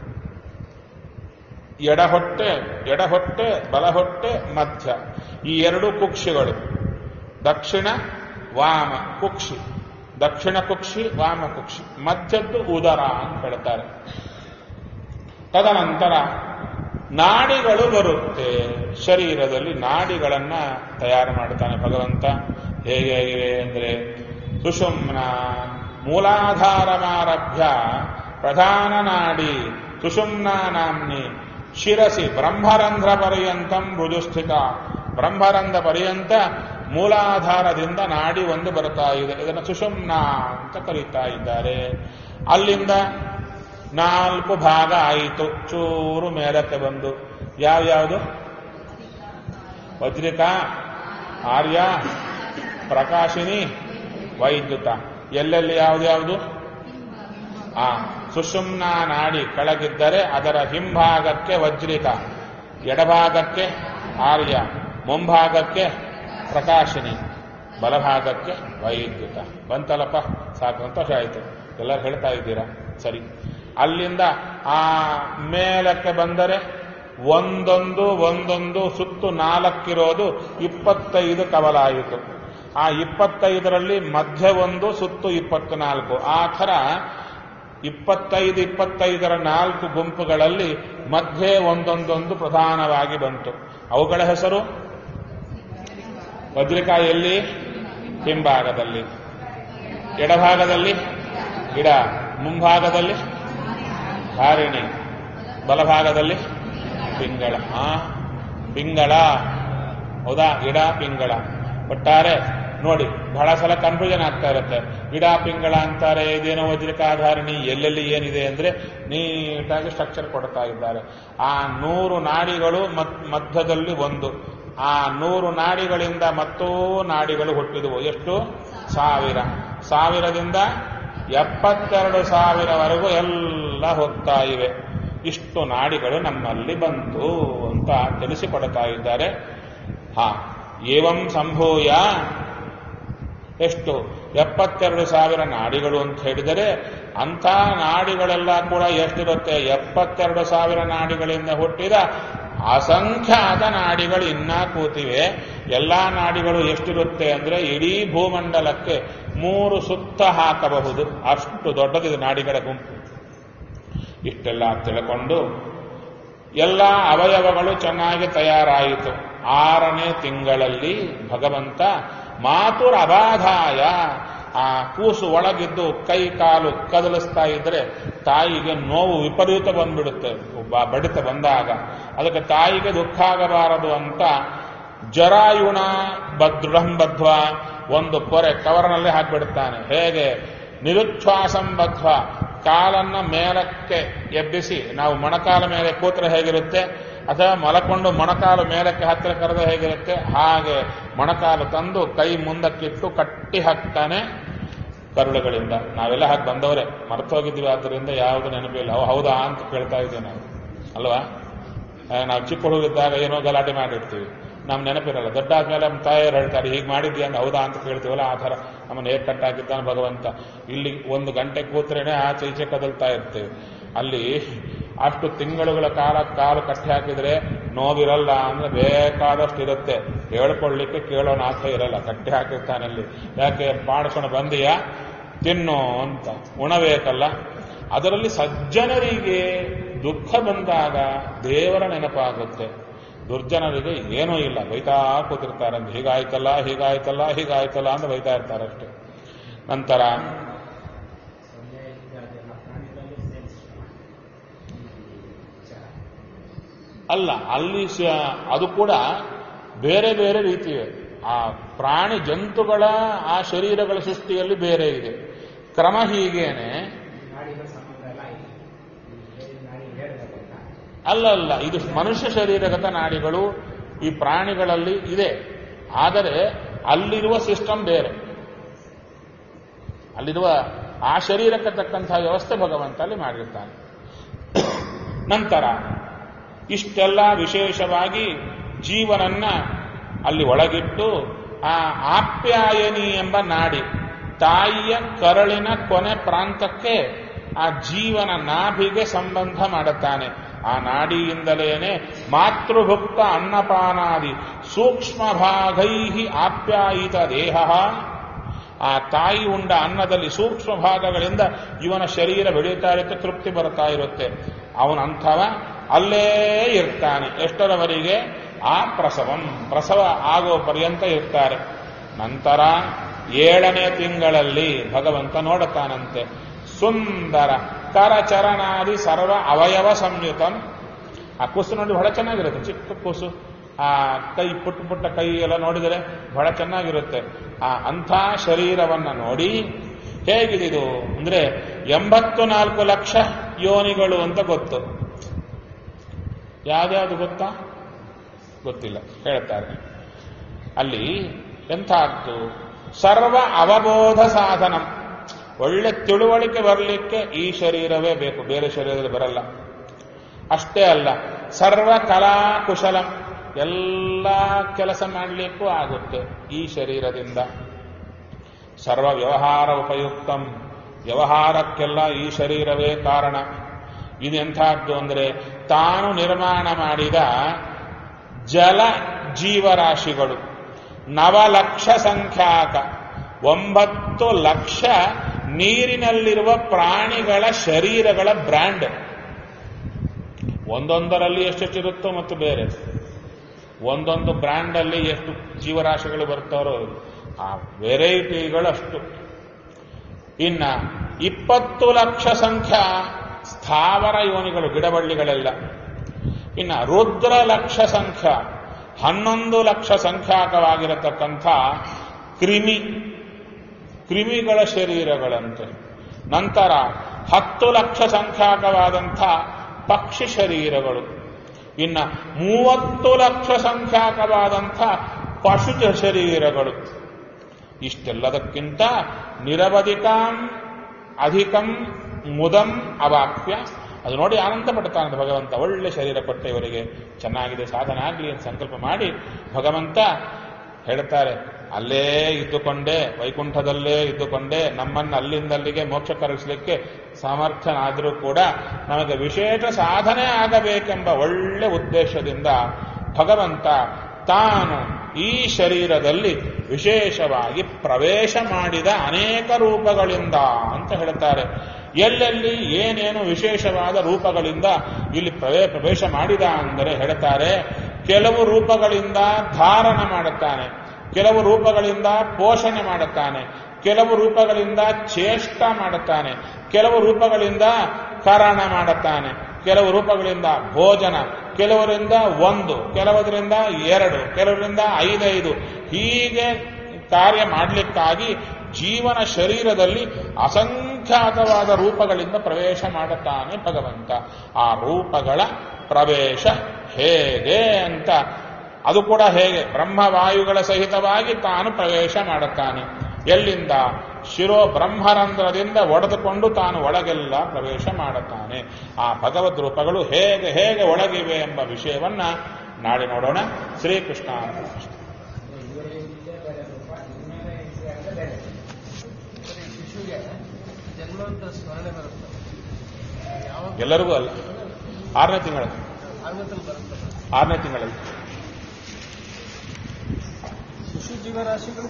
ಎಡಹೊಟ್ಟೆ ಎಡಹೊಟ್ಟೆ ಬಲಹೊಟ್ಟೆ ಮಧ್ಯ ಈ ಎರಡು ಕುಕ್ಷಿಗಳು ದಕ್ಷಿಣ ವಾಮ ಕುಕ್ಷಿ ದಕ್ಷಿಣ ಕುಕ್ಷಿ ವಾಮ ಕುಕ್ಷಿ ಮಧ್ಯದ್ದು ಉದರ ಅಂತ ಹೇಳ್ತಾರೆ ತದನಂತರ ನಾಡಿಗಳು ಬರುತ್ತೆ ಶರೀರದಲ್ಲಿ ನಾಡಿಗಳನ್ನ ತಯಾರು ಮಾಡ್ತಾನೆ ಭಗವಂತ ಹೇಗೆ ಹೇಗಿವೆ ಅಂದ್ರೆ ಸುಷುಮ್ನ ಮೂಲಾಧಾರಮಾರಭ್ಯ ಪ್ರಧಾನ ನಾಡಿ ಸುಷುಮ್ನ ನಾಮ್ನಿ ಶಿರಸಿ ಬ್ರಹ್ಮರಂಧ್ರ ಪರ್ಯಂತಂ ಮೃದುಸ್ಥಿತ ಬ್ರಹ್ಮರಂಧ್ರ ಪರ್ಯಂತ ಮೂಲಾಧಾರದಿಂದ ನಾಡಿ ಒಂದು ಬರ್ತಾ ಇದೆ ಇದನ್ನು ಸುಷುಮ್ನ ಅಂತ ಕರೀತಾ ಇದ್ದಾರೆ ಅಲ್ಲಿಂದ ನಾಲ್ಕು ಭಾಗ ಆಯಿತು ಚೂರು ಮೇಲಕ್ಕೆ ಬಂದು ಯಾವ್ಯಾವುದು ವಜ್ರಿಕಾ ಆರ್ಯ ಪ್ರಕಾಶಿನಿ ವೈದ್ಯುತ ಎಲ್ಲೆಲ್ಲಿ ಯಾವ್ದ್ಯಾವುದು ಆ ಸುಷುಮ್ನ ನಾಡಿ ಕೆಳಗಿದ್ದರೆ ಅದರ ಹಿಂಭಾಗಕ್ಕೆ ವಜ್ರಿಕ ಎಡಭಾಗಕ್ಕೆ ಆರ್ಯ ಮುಂಭಾಗಕ್ಕೆ ಪ್ರಕಾಶಿನಿ ಬಲಭಾಗಕ್ಕೆ ವೈದ್ಯುತ ಬಂತಲ್ಲಪ್ಪ ಸಾಕು ಸಂತೋಷ ಆಯಿತು ಎಲ್ಲ ಹೇಳ್ತಾ ಇದ್ದೀರಾ ಸರಿ ಅಲ್ಲಿಂದ ಆ ಮೇಲಕ್ಕೆ ಬಂದರೆ ಒಂದೊಂದು ಒಂದೊಂದು ಸುತ್ತು ನಾಲ್ಕಿರೋದು ಇಪ್ಪತ್ತೈದು ಕವಲಾಯಿತು ಆ ಇಪ್ಪತ್ತೈದರಲ್ಲಿ ಮಧ್ಯ ಒಂದು ಸುತ್ತು ಇಪ್ಪತ್ನಾಲ್ಕು ಆ ಥರ ಇಪ್ಪತ್ತೈದು ಇಪ್ಪತ್ತೈದರ ನಾಲ್ಕು ಗುಂಪುಗಳಲ್ಲಿ ಮಧ್ಯೆ ಒಂದೊಂದೊಂದು ಪ್ರಧಾನವಾಗಿ ಬಂತು ಅವುಗಳ ಹೆಸರು ವಜ್ರಿಕಾ ಎಲ್ಲಿ ಹಿಂಭಾಗದಲ್ಲಿ ಎಡಭಾಗದಲ್ಲಿ ಗಿಡ ಮುಂಭಾಗದಲ್ಲಿ ಧಾರಿಣಿ ಬಲಭಾಗದಲ್ಲಿ ಪಿಂಗಳ ಆ ಪಿಂಗಳ ಹೌದಾ ಗಿಡ ಪಿಂಗಳ ಒಟ್ಟಾರೆ ನೋಡಿ ಬಹಳ ಸಲ ಕನ್ಫ್ಯೂಷನ್ ಆಗ್ತಾ ಇರುತ್ತೆ ಗಿಡ ಪಿಂಗಳ ಅಂತಾರೆ ಇದೇನೋ ವಜ್ರಿಕಾಧಾರಣಿ ಎಲ್ಲೆಲ್ಲಿ ಏನಿದೆ ಅಂದ್ರೆ ನೀಟಾಗಿ ಸ್ಟ್ರಕ್ಚರ್ ಕೊಡ್ತಾ ಇದ್ದಾರೆ ಆ ನೂರು ನಾಡಿಗಳು ಮತ್- ಮಧ್ಯದಲ್ಲಿ ಒಂದು ಆ ನೂರು ನಾಡಿಗಳಿಂದ ಮತ್ತೂ ನಾಡಿಗಳು ಹುಟ್ಟಿದವು ಎಷ್ಟು ಸಾವಿರ ಸಾವಿರದಿಂದ ಎಪ್ಪತ್ತೆರಡು ಸಾವಿರವರೆಗೂ ಎಲ್ಲ ಹೋಗ್ತಾ ಇವೆ ಇಷ್ಟು ನಾಡಿಗಳು ನಮ್ಮಲ್ಲಿ ಬಂತು ಅಂತ ತಿಳಿಸಿಕೊಡ್ತಾ ಇದ್ದಾರೆ ಹಾ ಏವಂ ಸಂಭೂಯ ಎಷ್ಟು ಎಪ್ಪತ್ತೆರಡು ಸಾವಿರ ನಾಡಿಗಳು ಅಂತ ಹೇಳಿದರೆ ಅಂಥ ನಾಡಿಗಳೆಲ್ಲ ಕೂಡ ಎಷ್ಟಿರುತ್ತೆ ಎಪ್ಪತ್ತೆರಡು ಸಾವಿರ ನಾಡಿಗಳಿಂದ ಹುಟ್ಟಿದ ಅಸಂಖ್ಯಾತ ನಾಡಿಗಳು ಇನ್ನ ಕೂತಿವೆ ಎಲ್ಲಾ ನಾಡಿಗಳು ಎಷ್ಟಿರುತ್ತೆ ಅಂದ್ರೆ ಇಡೀ ಭೂಮಂಡಲಕ್ಕೆ ಮೂರು ಸುತ್ತ ಹಾಕಬಹುದು ಅಷ್ಟು ದೊಡ್ಡದಿದೆ ನಾಡಿಗಳ ಗುಂಪು ಇಷ್ಟೆಲ್ಲ ತಿಳ್ಕೊಂಡು ಎಲ್ಲ ಅವಯವಗಳು ಚೆನ್ನಾಗಿ ತಯಾರಾಯಿತು ಆರನೇ ತಿಂಗಳಲ್ಲಿ ಭಗವಂತ ಮಾತುರ ಅಬಾಧಾಯ ಆ ಕೂಸು ಒಳಗಿದ್ದು ಕೈ ಕಾಲು ಕದಲಿಸ್ತಾ ಇದ್ರೆ ತಾಯಿಗೆ ನೋವು ವಿಪರೀತ ಬಂದ್ಬಿಡುತ್ತೆ ಬ- ಬಡಿತ ಬಂದಾಗ ಅದಕ್ಕೆ ತಾಯಿಗೆ ದುಃಖ ಆಗಬಾರದು ಅಂತ ಜರಾಯುಣ ಬದೃಢಂ ಬದ್ಧ್ವ ಒಂದು ಪೊರೆ ಕವರ್ನಲ್ಲಿ ಹಾಕಿಬಿಡುತ್ತಾನೆ ಹೇಗೆ ನಿರುಚ್ಛ್ವಾಸಂ ಬದ್ಧ್ವ ಕಾಲನ್ನ ಮೇಲಕ್ಕೆ ಎಬ್ಬಿಸಿ ನಾವು ಮೊಣಕಾಲ ಮೇಲೆ ಕೂತ್ರೆ ಹೇಗಿರುತ್ತೆ ಅಥವಾ ಮಲಕೊಂಡು ಮೊಣಕಾಲು ಮೇಲಕ್ಕೆ ಹತ್ತಿರ ಕರೆದ ಹೇಗಿರುತ್ತೆ ಹಾಗೆ ಮೊಣಕಾಲು ತಂದು ಕೈ ಮುಂದಕ್ಕಿಟ್ಟು ಕಟ್ಟಿ ಹಾಕ್ತಾನೆ ಕರುಳುಗಳಿಂದ ನಾವೆಲ್ಲ ಹಾಕಿ ಬಂದವರೇ ಮರ್ತೋಗಿದ್ವಿ ಆದ್ದರಿಂದ ಯಾವುದು ನೆನಪಿಲ್ಲ ಅವು ಹೌದಾ ಅಂತ ಕೇಳ್ತಾ ಇದ್ದೀವಿ ನಾವು ಅಲ್ವಾ ಆ, ನಾವು ಚಿಕ್ಕ ಹುಡುಗಿದ್ದಾಗ ಏನೋ ಗಲಾಟೆ ಮಾಡಿರ್ತೀವಿ ನಮ್ ನೆನಪಿರಲ್ಲ ದೊಡ್ಡ ಆದ್ಮೇಲೆ ನಮ್ಮ ತಾಯಿಯರು ಹೇಳ್ತಾರೆ ಹೀಗೆ ಮಾಡಿದ್ಯಾ ಅಂತ ಹೌದಾ ಅಂತ ಕೇಳ್ತೀವಲ್ಲ ಆ ಥರ ನಮ್ಮನ್ನು ಹೇಗೆ ಕಟ್ಟಾಕಿದ್ದಾನೆ ಭಗವಂತ ಇಲ್ಲಿ ಒಂದು ಗಂಟೆ ಕೂತ್ರೇನೆ ಆಚೆ ಈಚೆ ಕದಲ್ತಾ ಇರ್ತೀವಿ ಅಲ್ಲಿ ಅಷ್ಟು ತಿಂಗಳುಗಳ ಕಾಲ ಕಾಲು ಕಟ್ಟಿ ಹಾಕಿದ್ರೆ ನೋವಿರಲ್ಲ ಅಂದ್ರೆ ಬೇಕಾದಷ್ಟು ಇರುತ್ತೆ ಹೇಳ್ಕೊಳ್ಳಿಕ್ಕೆ ಕೇಳೋ ನಾಥ ಇರಲ್ಲ ಕಟ್ಟಿ ಹಾಕಿರ್ತಾನೆ ಅಲ್ಲಿ ಯಾಕೆ ಮಾಡಿಸ್ಕೊಂಡು ಬಂದೀಯಾ ತಿನ್ನು ಅಂತ ಉಣಬೇಕಲ್ಲ ಅದರಲ್ಲಿ ಸಜ್ಜನರಿಗೆ ದುಃಖ ಬಂದಾಗ ದೇವರ ನೆನಪಾಗುತ್ತೆ ದುರ್ಜನರಿಗೆ ಏನೂ ಇಲ್ಲ ಬೈತಾ ಕೂತಿರ್ತಾರಂತೆ ಹೀಗಾಯ್ತಲ್ಲ ಹೀಗಾಯ್ತಲ್ಲ ಹೀಗಾಯ್ತಲ್ಲ ಅಂತ ಬೈತಾ ಇರ್ತಾರೆ ಅಷ್ಟೇ ನಂತರ ಸೊಳ್ಳೆ ಇತ್ಯಾದಿಯೆಲ್ಲ ಪ್ರಾಣಿಗಳಲ್ಲಿ ಸೇರಿಸ್ತಾರೆ ವಿಚಾರ ಅಲ್ಲ ಅಲ್ಲಿ ಸ- ಅದು ಕೂಡ ಬೇರೆ ಬೇರೆ ರೀತಿ ಇದೆ ಆ ಪ್ರಾಣಿ ಜಂತುಗಳ ಆ ಶರೀರಗಳ ಸೃಷ್ಟಿಯಲ್ಲಿ ಬೇರೆ ಇದೆ ಕ್ರಮ ಹೀಗೇನೆ ನಾಡಿಗಳ ಸಂಬಂಧ ಎಲ್ಲ ಇದೆ ಈ ನಾಡಿ ಹೇಳ್ಬೇಕಂತ ಅಲ್ಲ ಅಲ್ಲ ಇದು ಮನುಷ್ಯ ಶರೀರಗತ ನಾಡಿಗಳು ಈ ಪ್ರಾಣಿಗಳಲ್ಲಿ ಇದೆ ಆದರೆ ಅಲ್ಲಿರುವ ಸಿಸ್ಟಮ್ ಬೇರೆ ಅಲ್ಲಿರುವ ಆ ಶರೀರಕ್ಕೆ ತಕ್ಕಂತಹ ವ್ಯವಸ್ಥೆ ಭಗವಂತ ಅಲ್ಲಿ ಮಾಡಿರ್ತಾನೆ ನಂತರ ಇಷ್ಟೆಲ್ಲ ವಿಶೇಷವಾಗಿ ಜೀವನನ್ನ ಅಲ್ಲಿ ಒಳಗಿಟ್ಟು ಆ ಆಪ್ಯಾಯನಿ ಎಂಬ ನಾಡಿ ತಾಯಿಯ ಕರಳಿನ ಕೊನೆ ಪ್ರಾಂತಕ್ಕೆ ಆ ಜೀವನ ನಾಭಿಗೆ ಸಂಬಂಧ ಮಾಡುತ್ತಾನೆ ಆ ನಾಡಿಯಿಂದಲೇನೆ ಮಾತೃಭುಕ್ತ ಅನ್ನಪಾನಾದಿ ಸೂಕ್ಷ್ಮ ಭಾಗೈ ಆಪ್ಯಾಯಿತ ದೇಹ ಆ ತಾಯಿ ಉಂಡ ಅನ್ನದಲ್ಲಿ ಸೂಕ್ಷ್ಮ ಭಾಗಗಳಿಂದ ಇವನ ಶರೀರ ಬೆಳೀತಾ ಇರುತ್ತೆ ತೃಪ್ತಿ ಬರ್ತಾ ಇರುತ್ತೆ ಅವನಂಥವ ಅಲ್ಲೇ ಇರ್ತಾನೆ ಎಷ್ಟರವರೆಗೆ ಆ ಪ್ರಸವಂ ಪ್ರಸವ ಆಗೋ ಪರ್ಯಂತ ಇರ್ತಾರೆ ನಂತರ ಏಳನೇ ತಿಂಗಳಲ್ಲಿ ಭಗವಂತ ನೋಡುತ್ತಾನಂತೆ ಸುಂದರ ಕರಚರಣಾದಿ ಸರ್ವ ಅವಯವ ಸಂಯುತಂ ಆ ಕೂಸು ನೋಡಿ ಬಹಳ ಚೆನ್ನಾಗಿರುತ್ತೆ ಚಿಕ್ಕ ಕೂಸು ಆ ಕೈ ಪುಟ್ಟ ಪುಟ್ಟ ಕೈ ಎಲ್ಲ ನೋಡಿದರೆ ಬಹಳ ಚೆನ್ನಾಗಿರುತ್ತೆ ಆ ಅಂಥ ಶರೀರವನ್ನ ನೋಡಿ ಹೇಗಿದಿದು ಅಂದ್ರೆ ಎಂಬತ್ತು ನಾಲ್ಕು ಲಕ್ಷ ಯೋನಿಗಳು ಅಂತ ಗೊತ್ತು ಯಾವ್ದ್ಯಾವ್ದು ಗೊತ್ತಾ ಗೊತ್ತಿಲ್ಲ ಹೇಳ್ತಾರೆ ಅಲ್ಲಿ ಎಂಥದ್ದು ಸರ್ವ ಅವಬೋಧ ಸಾಧನ ಒಳ್ಳೆ ತಿಳುವಳಿಕೆ ಬರಲಿಕ್ಕೆ ಈ ಶರೀರವೇ ಬೇಕು ಬೇರೆ ಶರೀರದಲ್ಲಿ ಬರಲ್ಲ ಅಷ್ಟೇ ಅಲ್ಲ ಸರ್ವ ಕಲಾ ಕುಶಲ ಎಲ್ಲ ಕೆಲಸ ಮಾಡಲಿಕ್ಕೂ ಆಗುತ್ತೆ ಈ ಶರೀರದಿಂದ ಸರ್ವ ವ್ಯವಹಾರ ಉಪಯುಕ್ತಂ ವ್ಯವಹಾರಕ್ಕೆಲ್ಲ ಈ ಶರೀರವೇ ಕಾರಣ ಇದೆಂಥದ್ದು ಅಂದರೆ ತಾನು ನಿರ್ಮಾಣ ಮಾಡಿದ ಜಲ ಜೀವರಾಶಿಗಳು ನವಲಕ್ಷ ಸಂಖ್ಯಾಕ ಒಂಬತ್ತು ಲಕ್ಷ ನೀರಿನಲ್ಲಿರುವ ಪ್ರಾಣಿಗಳ ಶರೀರಗಳ ಬ್ರ್ಯಾಂಡ್ ಒಂದೊಂದರಲ್ಲಿ ಎಷ್ಟೆಷ್ಟಿರುತ್ತೋ ಮತ್ತು ಬೇರೆ ಒಂದೊಂದು ಬ್ರ್ಯಾಂಡ್ ಅಲ್ಲಿ ಎಷ್ಟು ಜೀವರಾಶಿಗಳು ಬರ್ತಾರೋ ಆ ವೆರೈಟಿಗಳು ಅಷ್ಟು ಇನ್ನ ಇಪ್ಪತ್ತು ಲಕ್ಷ ಸಂಖ್ಯಾ ಸ್ಥಾವರ ಯೋನಿಗಳು ಗಿಡಬಳ್ಳಿಗಳೆಲ್ಲ ಇನ್ನ ರುದ್ರ ಲಕ್ಷ ಸಂಖ್ಯಾ ಹನ್ನೊಂದು ಲಕ್ಷ ಸಂಖ್ಯಾಕವಾಗಿರತಕ್ಕಂಥ ಕ್ರಿಮಿ ಕ್ರಿಮಿಗಳ ಶರೀರಗಳಂತೆ ನಂತರ ಹತ್ತು ಲಕ್ಷ ಸಂಖ್ಯಾಕವಾದಂಥ ಪಕ್ಷಿ ಶರೀರಗಳು ಇನ್ನ ಮೂವತ್ತು ಲಕ್ಷ ಸಂಖ್ಯಾಕವಾದಂಥ ಪಶು ಶರೀರಗಳು ಇಷ್ಟೆಲ್ಲದಕ್ಕಿಂತ ನಿರವಧಿಕಾಂ ಅಧಿಕಂ ಮುದಂ ಅವಾಪ್ಯ ಅದು ನೋಡಿ ಆನಂದ ಪಡ್ತಾನೆ ಭಗವಂತ ಒಳ್ಳೆ ಶರೀರ ಕೊಟ್ಟ ಇವರಿಗೆ ಚೆನ್ನಾಗಿದೆ ಸಾಧನ ಆಗಲಿ ಅಂತ ಸಂಕಲ್ಪ ಮಾಡಿ ಭಗವಂತ ಹೇಳ್ತಾರೆ ಅಲ್ಲೇ ಇದ್ದುಕೊಂಡೇ ವೈಕುಂಠದಲ್ಲೇ ಇದ್ದುಕೊಂಡೇ ನಮ್ಮನ್ನು ಅಲ್ಲಿಂದ ಅಲ್ಲಿಗೆ ಮೋಕ್ಷ ಕರೆಸಲಿಕ್ಕೆ ಸಮರ್ಥನಾದರೂ ಕೂಡ ನಮಗೆ ವಿಶೇಷ ಸಾಧನೆ ಆಗಬೇಕೆಂಬ ಒಳ್ಳೆ ಉದ್ದೇಶದಿಂದ ಭಗವಂತ ತಾನು ಈ ಶರೀರದಲ್ಲಿ ವಿಶೇಷವಾಗಿ ಪ್ರವೇಶ ಮಾಡಿದ ಅನೇಕ ರೂಪಗಳಿಂದ ಅಂತ ಹೇಳ್ತಾರೆ ಎಲ್ಲೆಲ್ಲಿ ಏನೇನು ವಿಶೇಷವಾದ ರೂಪಗಳಿಂದ ಇಲ್ಲಿ ಪ್ರವೇ ಪ್ರವೇಶ ಮಾಡಿದ ಅಂದರೆ ಹೇಳ್ತಾರೆ ಕೆಲವು ರೂಪಗಳಿಂದ ಧಾರಣ ಮಾಡುತ್ತಾನೆ ಕೆಲವು ರೂಪಗಳಿಂದ ಪೋಷಣೆ ಮಾಡುತ್ತಾನೆ ಕೆಲವು ರೂಪಗಳಿಂದ ಚೇಷ್ಟ ಮಾಡುತ್ತಾನೆ ಕೆಲವು ರೂಪಗಳಿಂದ ಕರಣ ಮಾಡುತ್ತಾನೆ ಕೆಲವು ರೂಪಗಳಿಂದ ಭೋಜನ ಕೆಲವರಿಂದ ಒಂದು ಕೆಲವರಿಂದ ಎರಡು ಕೆಲವರಿಂದ ಐದೈದು ಹೀಗೆ ಕಾರ್ಯ ಮಾಡಲಿಕ್ಕಾಗಿ ಜೀವನ ಶರೀರದಲ್ಲಿ ಅಸಂಖ್ಯಾತವಾದ ರೂಪಗಳಿಂದ ಪ್ರವೇಶ ಮಾಡುತ್ತಾನೆ ಭಗವಂತ ಆ ರೂಪಗಳ ಪ್ರವೇಶ ಹೇಗೆ ಅಂತ ಅದು ಕೂಡ ಹೇಗೆ ಬ್ರಹ್ಮವಾಯುಗಳ ಸಹಿತವಾಗಿ ತಾನು ಪ್ರವೇಶ ಮಾಡುತ್ತಾನೆ ಎಲ್ಲಿಂದ ಶಿರೋ ಬ್ರಹ್ಮರಂಧ್ರದಿಂದ ಒಡೆದುಕೊಂಡು ತಾನು ಒಳಗೆಲ್ಲ ಪ್ರವೇಶ ಮಾಡುತ್ತಾನೆ ಆ ಭಗವದ್ ರೂಪಗಳು ಹೇಗೆ ಹೇಗೆ ಒಳಗಿವೆ ಎಂಬ ವಿಷಯವನ್ನ ನಾಳೆ ನೋಡೋಣ ಶ್ರೀಕೃಷ್ಣ ಇವರಿಗೆ ಬೇರೆ ರೂಪ ಇನ್ಮೇಲೆ ಇದೆ ಅಂದ್ರೆ ಬೇರೆ ಶಿಶುವಿಗೆ ಜನ್ಮಾಂತ ಸ್ಮರಣೆ ಬರುತ್ತೆ ಯಾವಾಗ ಎಲ್ಲರಿಗೂ ಅಲ್ಲ ಆರನೇ ತಿಂಗಳಲ್ಲಿ ಆರ್ಮತಲ್ಲಿ ಬರುತ್ತೆ ಆರನೇ ತಿಂಗಳಲ್ಲಿ ಶಿಶು ಜೀವರಾಶಿಗಳು